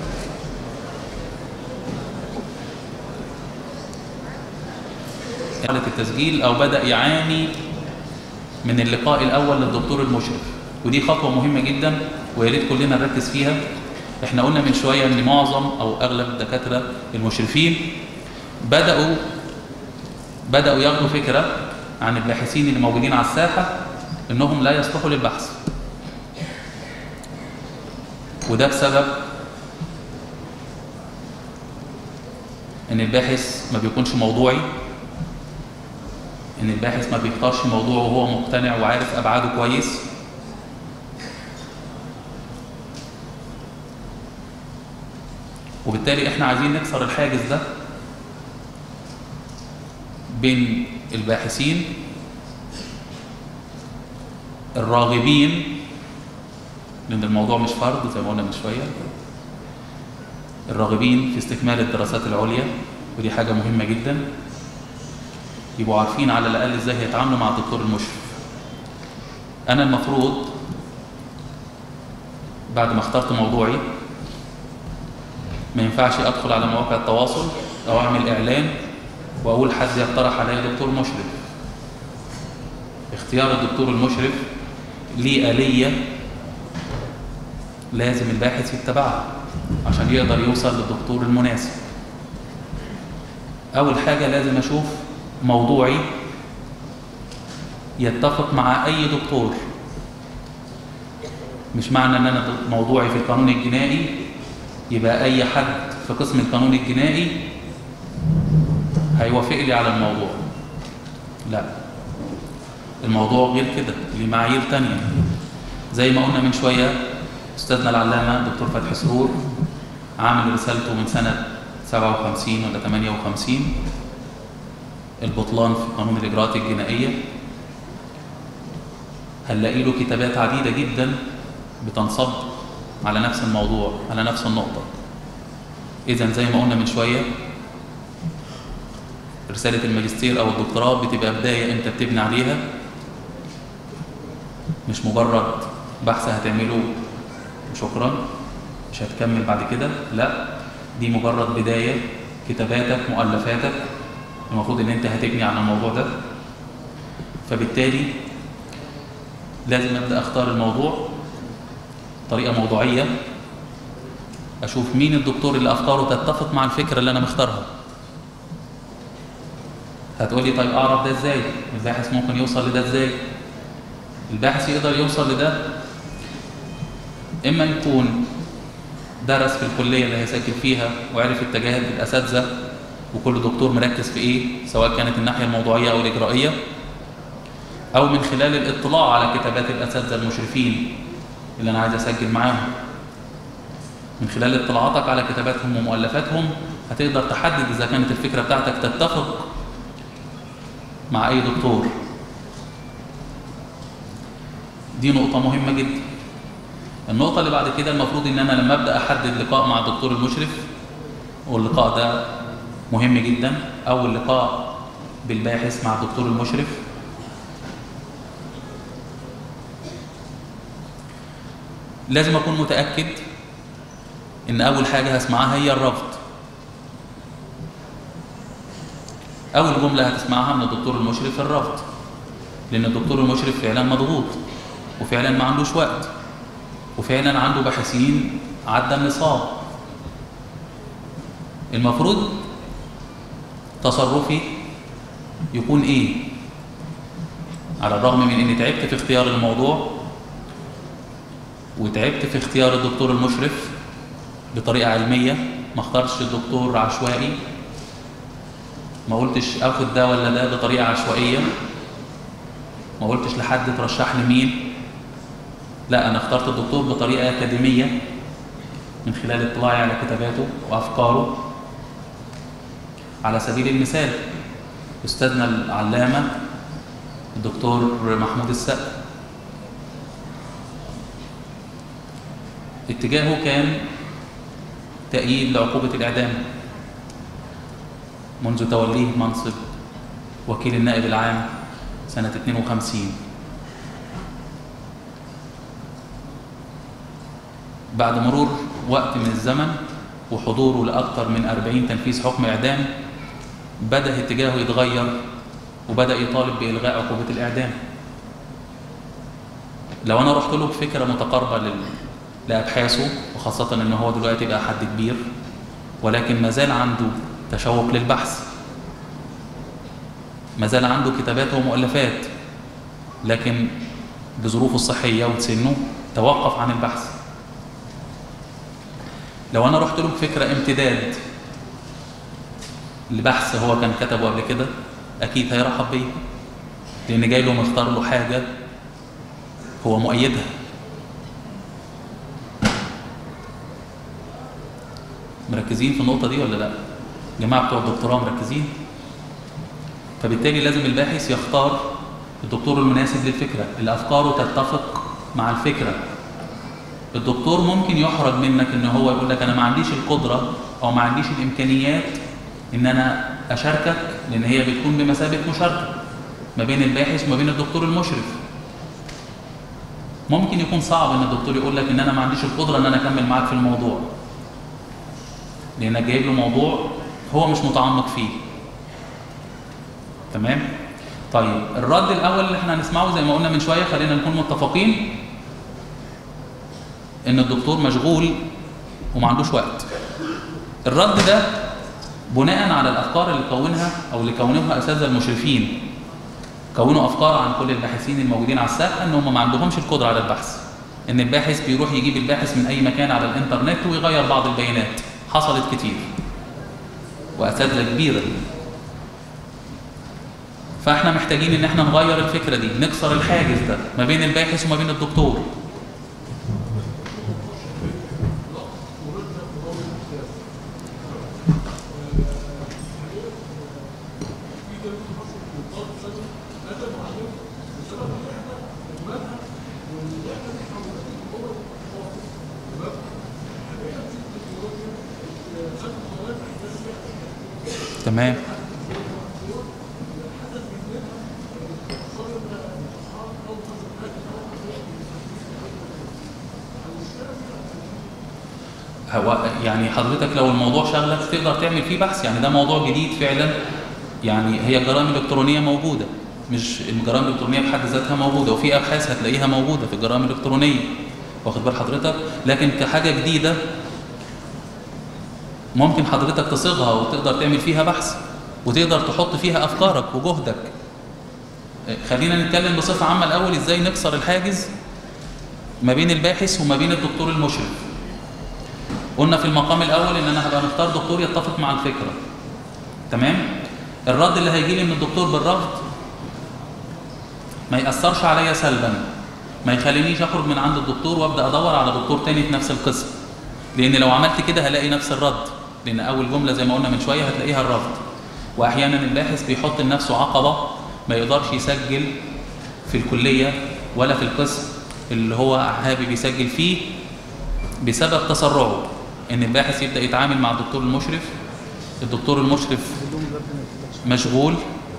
حالة التسجيل او بدا يعاني من اللقاء الاول للدكتور المشرف ودي خطوه مهمه جدا ويا ريت كلنا نركز فيها احنا قلنا من شويه ان معظم او اغلب الدكاتره المشرفين بداوا بداوا ياخدوا فكره عن الباحثين اللي موجودين على الساحه انهم لا يصلحوا للبحث وده بسبب ان الباحث ما بيكونش موضوعي ان الباحث ما بيختارش موضوع وهو مقتنع وعارف ابعاده كويس وبالتالي احنا عايزين نكسر الحاجز ده بين الباحثين الراغبين لان الموضوع مش فرض زي ما قلنا من شويه الراغبين في استكمال الدراسات العليا ودي حاجه مهمه جدا يبقوا عارفين على الاقل ازاي هيتعاملوا مع الدكتور المشرف انا المفروض بعد ما اخترت موضوعي ما ينفعش ادخل على مواقع التواصل او اعمل اعلان واقول حد يقترح عليا دكتور مشرف اختيار الدكتور المشرف ليه آلية لازم الباحث يتبعها عشان يقدر يوصل للدكتور المناسب أول حاجة لازم أشوف موضوعي يتفق مع أي دكتور مش معنى ان انا موضوعي في القانون الجنائي يبقى اي حد في قسم القانون الجنائي هيوافق لي على الموضوع لا الموضوع غير كده ليه معايير تانية زي ما قلنا من شوية أستاذنا العلامة دكتور فتحي سرور عامل رسالته من سنة 57 ولا 58 البطلان في قانون الإجراءات الجنائية هنلاقي له كتابات عديدة جدا بتنصب على نفس الموضوع على نفس النقطة إذا زي ما قلنا من شوية رسالة الماجستير أو الدكتوراه بتبقى بداية أنت بتبني عليها مش مجرد بحث هتعمله وشكرا مش هتكمل بعد كده لا دي مجرد بداية كتاباتك مؤلفاتك المفروض ان انت هتبني على الموضوع ده فبالتالي لازم ابدا اختار الموضوع طريقه موضوعيه اشوف مين الدكتور اللي افكاره تتفق مع الفكره اللي انا مختارها هتقولي طيب اعرف ده ازاي الباحث ممكن يوصل لده ازاي الباحث يقدر يوصل لده اما يكون درس في الكليه اللي هيسجل فيها وعرف اتجاهات الاساتذه وكل دكتور مركز في ايه سواء كانت الناحيه الموضوعيه او الاجرائيه او من خلال الاطلاع على كتابات الاساتذه المشرفين اللي انا عايز اسجل معاهم من خلال اطلاعاتك على كتاباتهم ومؤلفاتهم هتقدر تحدد اذا كانت الفكره بتاعتك تتفق مع اي دكتور دي نقطة مهمة جدا النقطة اللي بعد كده المفروض ان انا لما ابدا احدد لقاء مع الدكتور المشرف واللقاء ده مهم جدا او اللقاء بالباحث مع الدكتور المشرف لازم اكون متاكد ان اول حاجه هسمعها هي الرفض اول جمله هتسمعها من الدكتور المشرف الرفض لان الدكتور المشرف فعلا مضغوط وفعلا ما عندوش وقت وفعلا عنده باحثين عدى النصاب المفروض تصرفي يكون ايه على الرغم من اني تعبت في اختيار الموضوع وتعبت في اختيار الدكتور المشرف بطريقه علميه ما اختارش الدكتور عشوائي ما قلتش اخد ده ولا ده بطريقه عشوائيه ما قلتش لحد ترشح لي مين لا انا اخترت الدكتور بطريقه اكاديميه من خلال اطلاعي على كتاباته وافكاره على سبيل المثال استاذنا العلامه الدكتور محمود السقا اتجاهه كان تأييد لعقوبة الإعدام منذ توليه منصب وكيل النائب العام سنة 52 بعد مرور وقت من الزمن وحضوره لأكثر من 40 تنفيذ حكم إعدام بدأ اتجاهه يتغير وبدأ يطالب بإلغاء عقوبة الإعدام لو أنا رحت له بفكرة متقاربة لل... لأبحاثه وخاصة إن هو دلوقتي بقى حد كبير ولكن ما زال عنده تشوق للبحث ما زال عنده كتابات ومؤلفات لكن بظروفه الصحية وسنه توقف عن البحث لو أنا رحت له بفكرة امتداد لبحث هو كان كتبه قبل كده أكيد هيرحب بيه لأن جاي له مختار له حاجة هو مؤيدها مركزين في النقطة دي ولا لا؟ جماعة بتوع الدكتوراه مركزين؟ فبالتالي لازم الباحث يختار الدكتور المناسب للفكرة اللي أفكاره تتفق مع الفكرة الدكتور ممكن يحرج منك ان هو يقول لك انا ما عنديش القدرة او ما عنديش الامكانيات ان انا اشاركك لان هي بتكون بمثابة مشاركة ما بين الباحث وما بين الدكتور المشرف ممكن يكون صعب ان الدكتور يقول لك ان انا ما عنديش القدرة ان انا اكمل معاك في الموضوع لانك جايب له موضوع هو مش متعمق فيه تمام طيب الرد الاول اللي احنا هنسمعه زي ما قلنا من شويه خلينا نكون متفقين ان الدكتور مشغول وما عندوش وقت الرد ده بناء على الافكار اللي كونها او اللي كونوها اساتذه المشرفين كونوا افكار عن كل الباحثين الموجودين على الساحه ان هم ما عندهمش القدره على البحث ان الباحث بيروح يجيب الباحث من اي مكان على الانترنت ويغير بعض البيانات حصلت كتير واساتذه كبيره فاحنا محتاجين ان احنا نغير الفكره دي نكسر الحاجز ده ما بين الباحث وما بين الدكتور تمام هو يعني حضرتك لو الموضوع شغلك تقدر تعمل فيه بحث يعني ده موضوع جديد فعلا يعني هي جرائم الكترونيه موجوده مش الجرائم الالكترونيه بحد ذاتها موجوده وفي ابحاث هتلاقيها موجوده في الجرائم الالكترونيه واخد بال حضرتك لكن كحاجه جديده ممكن حضرتك تصيغها وتقدر تعمل فيها بحث وتقدر تحط فيها افكارك وجهدك خلينا نتكلم بصفه عامه الاول ازاي نكسر الحاجز ما بين الباحث وما بين الدكتور المشرف قلنا في المقام الاول ان انا هبقى مختار دكتور يتفق مع الفكره تمام الرد اللي هيجي لي من الدكتور بالرفض ما ياثرش عليا سلبا ما يخلينيش اخرج من عند الدكتور وابدا ادور على دكتور تاني في نفس القسم لان لو عملت كده هلاقي نفس الرد لان اول جمله زي ما قلنا من شويه هتلاقيها الرفض واحيانا الباحث بيحط لنفسه عقبه ما يقدرش يسجل في الكليه ولا في القسم اللي هو حابب يسجل فيه بسبب تسرعه ان الباحث يبدا يتعامل مع الدكتور المشرف الدكتور المشرف مشغول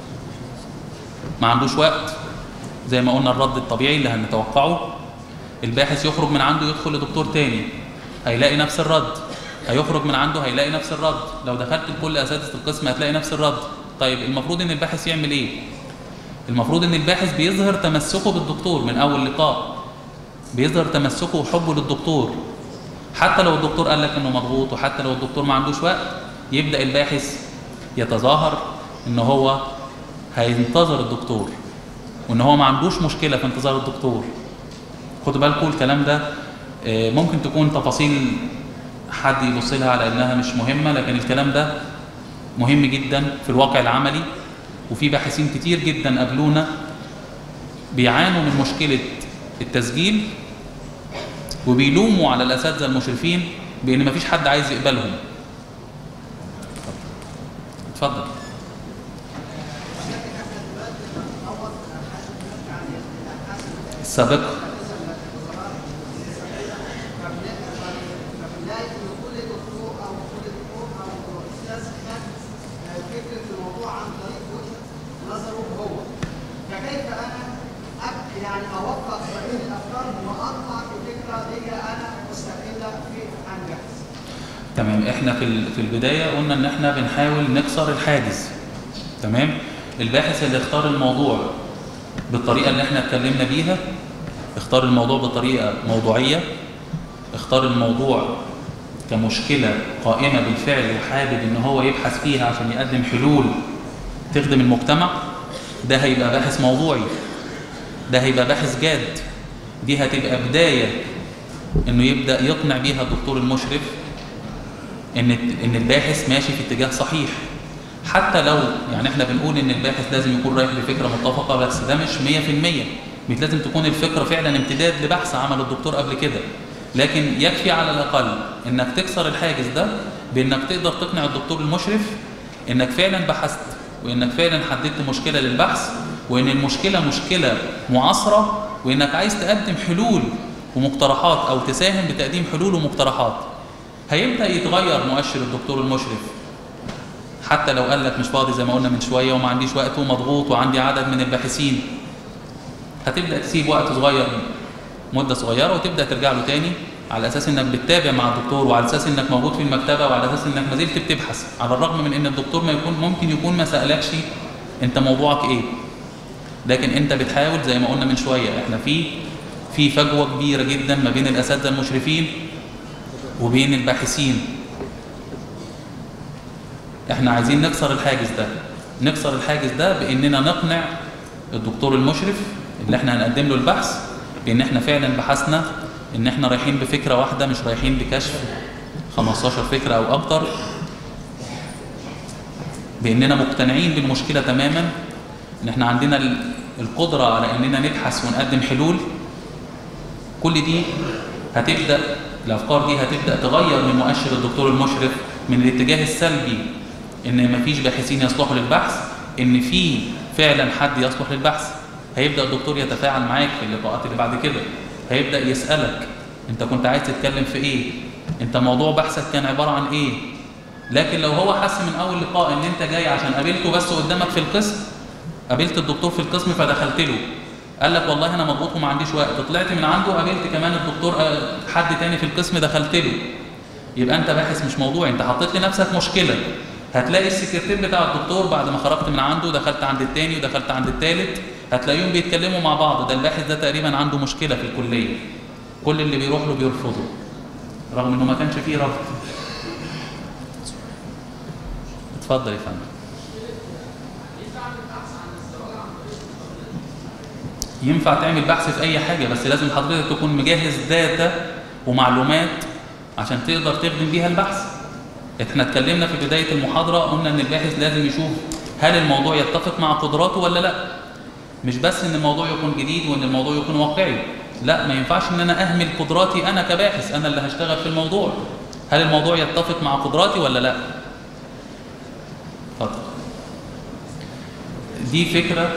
ما عندوش وقت زي ما قلنا الرد الطبيعي اللي هنتوقعه الباحث يخرج من عنده يدخل لدكتور تاني هيلاقي نفس الرد هيخرج من عنده هيلاقي نفس الرد لو دخلت لكل اساتذه القسم هتلاقي نفس الرد طيب المفروض ان الباحث يعمل ايه المفروض ان الباحث بيظهر تمسكه بالدكتور من اول لقاء بيظهر تمسكه وحبه للدكتور حتى لو الدكتور قال لك انه مضغوط وحتى لو الدكتور ما عندوش وقت يبدا الباحث يتظاهر ان هو هينتظر الدكتور وان هو ما عندوش مشكله في انتظار الدكتور خدوا بالكم الكلام ده آه، ممكن تكون تفاصيل حد يبص لها على انها مش مهمه لكن الكلام ده مهم جدا في الواقع العملي وفي باحثين كتير جدا قابلونا بيعانوا من مشكله التسجيل وبيلوموا على الاساتذه المشرفين بان مفيش حد عايز يقبلهم اتفضل السابقه فبنلاقي ان كل دكتور او كل دكتور او استاذ خد فكره الموضوع عن طريق وجهه نظره هو فكيف انا أب يعني اوفق ما بين الافكار واطلع بفكره هي انا مستقله في عن نفسي تمام احنا في ال- في البدايه قلنا ان احنا بنحاول نكسر الحاجز تمام الباحث اللي اختار الموضوع بالطريقه اللي احنا اتكلمنا بيها اختار الموضوع بطريقه موضوعيه اختار الموضوع كمشكله قائمه بالفعل وحابب ان هو يبحث فيها عشان يقدم حلول تخدم المجتمع ده هيبقى باحث موضوعي ده هيبقى باحث جاد دي هتبقى بدايه انه يبدا يقنع بيها الدكتور المشرف ان ان الباحث ماشي في اتجاه صحيح حتى لو يعني احنا بنقول ان الباحث لازم يكون رايح لفكره متفقه بس ده مش 100% مش لازم تكون الفكره فعلا امتداد لبحث عمل الدكتور قبل كده لكن يكفي على الاقل انك تكسر الحاجز ده بانك تقدر تقنع الدكتور المشرف انك فعلا بحثت وانك فعلا حددت مشكله للبحث وان المشكله مشكله معاصره وانك عايز تقدم حلول ومقترحات او تساهم بتقديم حلول ومقترحات هيبدا يتغير مؤشر الدكتور المشرف حتى لو قال لك مش فاضي زي ما قلنا من شويه وما عنديش وقت ومضغوط وعندي عدد من الباحثين هتبدا تسيب وقت صغير مده صغيره وتبدا ترجع له تاني على اساس انك بتتابع مع الدكتور وعلى اساس انك موجود في المكتبه وعلى اساس انك ما زلت بتبحث على الرغم من ان الدكتور ما يكون ممكن يكون ما سالكش انت موضوعك ايه لكن انت بتحاول زي ما قلنا من شويه احنا في في فجوه كبيره جدا ما بين الاساتذه المشرفين وبين الباحثين احنا عايزين نكسر الحاجز ده نكسر الحاجز ده باننا نقنع الدكتور المشرف اللي احنا هنقدم له البحث بان احنا فعلا بحثنا ان احنا رايحين بفكره واحده مش رايحين بكشف 15 فكره او اكتر باننا مقتنعين بالمشكله تماما ان احنا عندنا ال- القدره على اننا نبحث ونقدم حلول كل دي هتبدا الافكار دي هتبدا تغير من مؤشر الدكتور المشرف من الاتجاه السلبي ان مفيش باحثين يصلحوا للبحث ان في فعلا حد يصلح للبحث هيبدا الدكتور يتفاعل معاك في اللقاءات اللي بعد كده هيبدا يسالك انت كنت عايز تتكلم في ايه انت موضوع بحثك كان عباره عن ايه لكن لو هو حس من اول لقاء ان انت جاي عشان قابلته بس قدامك في القسم قابلت الدكتور في القسم فدخلت له قال لك والله انا مضغوط وما عنديش وقت طلعت من عنده قابلت كمان الدكتور آه، حد تاني في القسم دخلت له يبقى انت باحث مش موضوعي انت حطيت لنفسك مشكله هتلاقي السكرتير بتاع الدكتور بعد ما خرجت من عنده دخلت عند التاني ودخلت عند التالت هتلاقيهم بيتكلموا مع بعض ده الباحث ده تقريبا عنده مشكله في الكليه كل اللي بيروح له بيرفضه رغم انه ما كانش فيه رفض اتفضل يا فندم ينفع تعمل بحث في اي حاجه بس لازم حضرتك تكون مجهز داتا ومعلومات عشان تقدر تخدم بيها البحث احنا اتكلمنا في بدايه المحاضره قلنا ان الباحث لازم يشوف هل الموضوع يتفق مع قدراته ولا لا مش بس ان الموضوع يكون جديد وان الموضوع يكون واقعي لا ما ينفعش ان انا اهمل قدراتي انا كباحث انا اللي هشتغل في الموضوع هل الموضوع يتفق مع قدراتي ولا لا اتفضل دي فكره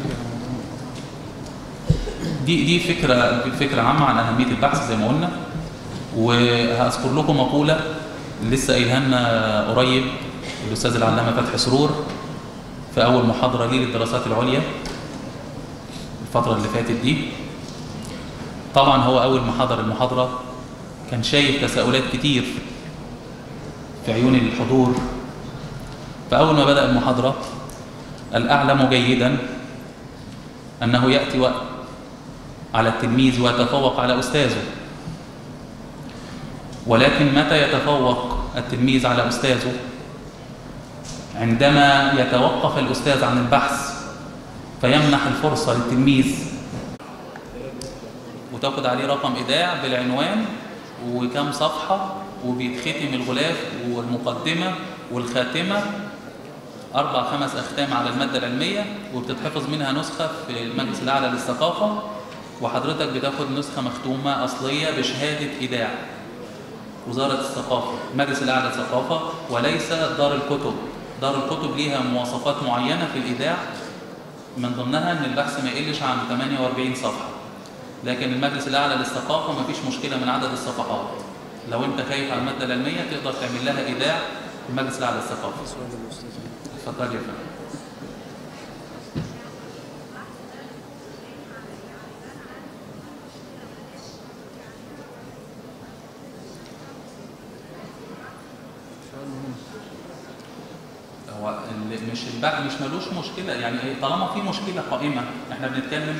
دي دي فكره فكره عامه عن اهميه البحث زي ما قلنا وهذكر لكم مقوله لسه قايلها لنا قريب الاستاذ العلامه فتحي سرور في اول محاضره ليه للدراسات العليا الفتره اللي فاتت دي طبعا هو اول ما حضر المحاضره كان شايف تساؤلات كتير في عيون الحضور فاول ما بدا المحاضره قال اعلم جيدا انه ياتي وقت على التلميذ ويتفوق على استاذه ولكن متى يتفوق التلميذ على استاذه عندما يتوقف الاستاذ عن البحث فيمنح الفرصه للتلميذ وتاخد عليه رقم ايداع بالعنوان وكم صفحه وبيتختم الغلاف والمقدمه والخاتمه اربع خمس اختام على الماده العلميه وبتتحفظ منها نسخه في المجلس الاعلى للثقافه وحضرتك بتاخد نسخه مختومه اصليه بشهاده ايداع وزاره الثقافه المجلس الاعلى للثقافه وليس دار الكتب دار الكتب ليها مواصفات معينه في الايداع من ضمنها ان البحث ما يقلش عن 48 صفحه لكن المجلس الاعلى للثقافه ما فيش مشكله من عدد الصفحات لو انت خايف على الماده العلميه تقدر تعمل لها ايداع في المجلس الاعلى للثقافه اتفضل يا فندم هو اللي مش البحث مش ملوش مشكله يعني إيه، طالما في مشكله قائمه احنا بنتكلم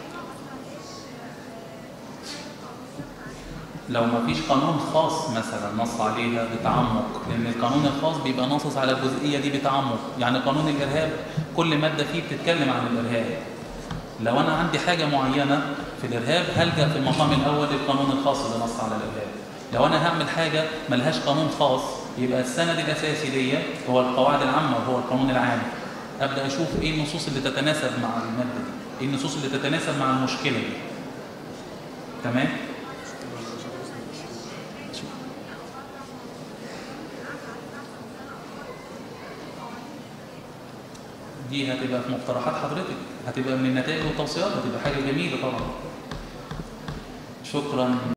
لو ما فيش قانون خاص مثلا نص عليها بتعمق لان القانون الخاص بيبقى ناصص على الجزئيه دي بتعمق يعني قانون الارهاب كل ماده فيه بتتكلم عن الارهاب لو انا عندي حاجه معينه في الارهاب هلجا في المقام الاول للقانون الخاص اللي نص على الارهاب لو انا هعمل حاجه ملهاش قانون خاص يبقى السند الاساسي ليا هو القواعد العامه وهو القانون العام ابدا اشوف ايه النصوص اللي تتناسب مع الماده دي ايه النصوص اللي تتناسب مع المشكله دي تمام دي هتبقى في مقترحات حضرتك هتبقى من النتائج والتوصيات هتبقى حاجه جميله طبعا شكرا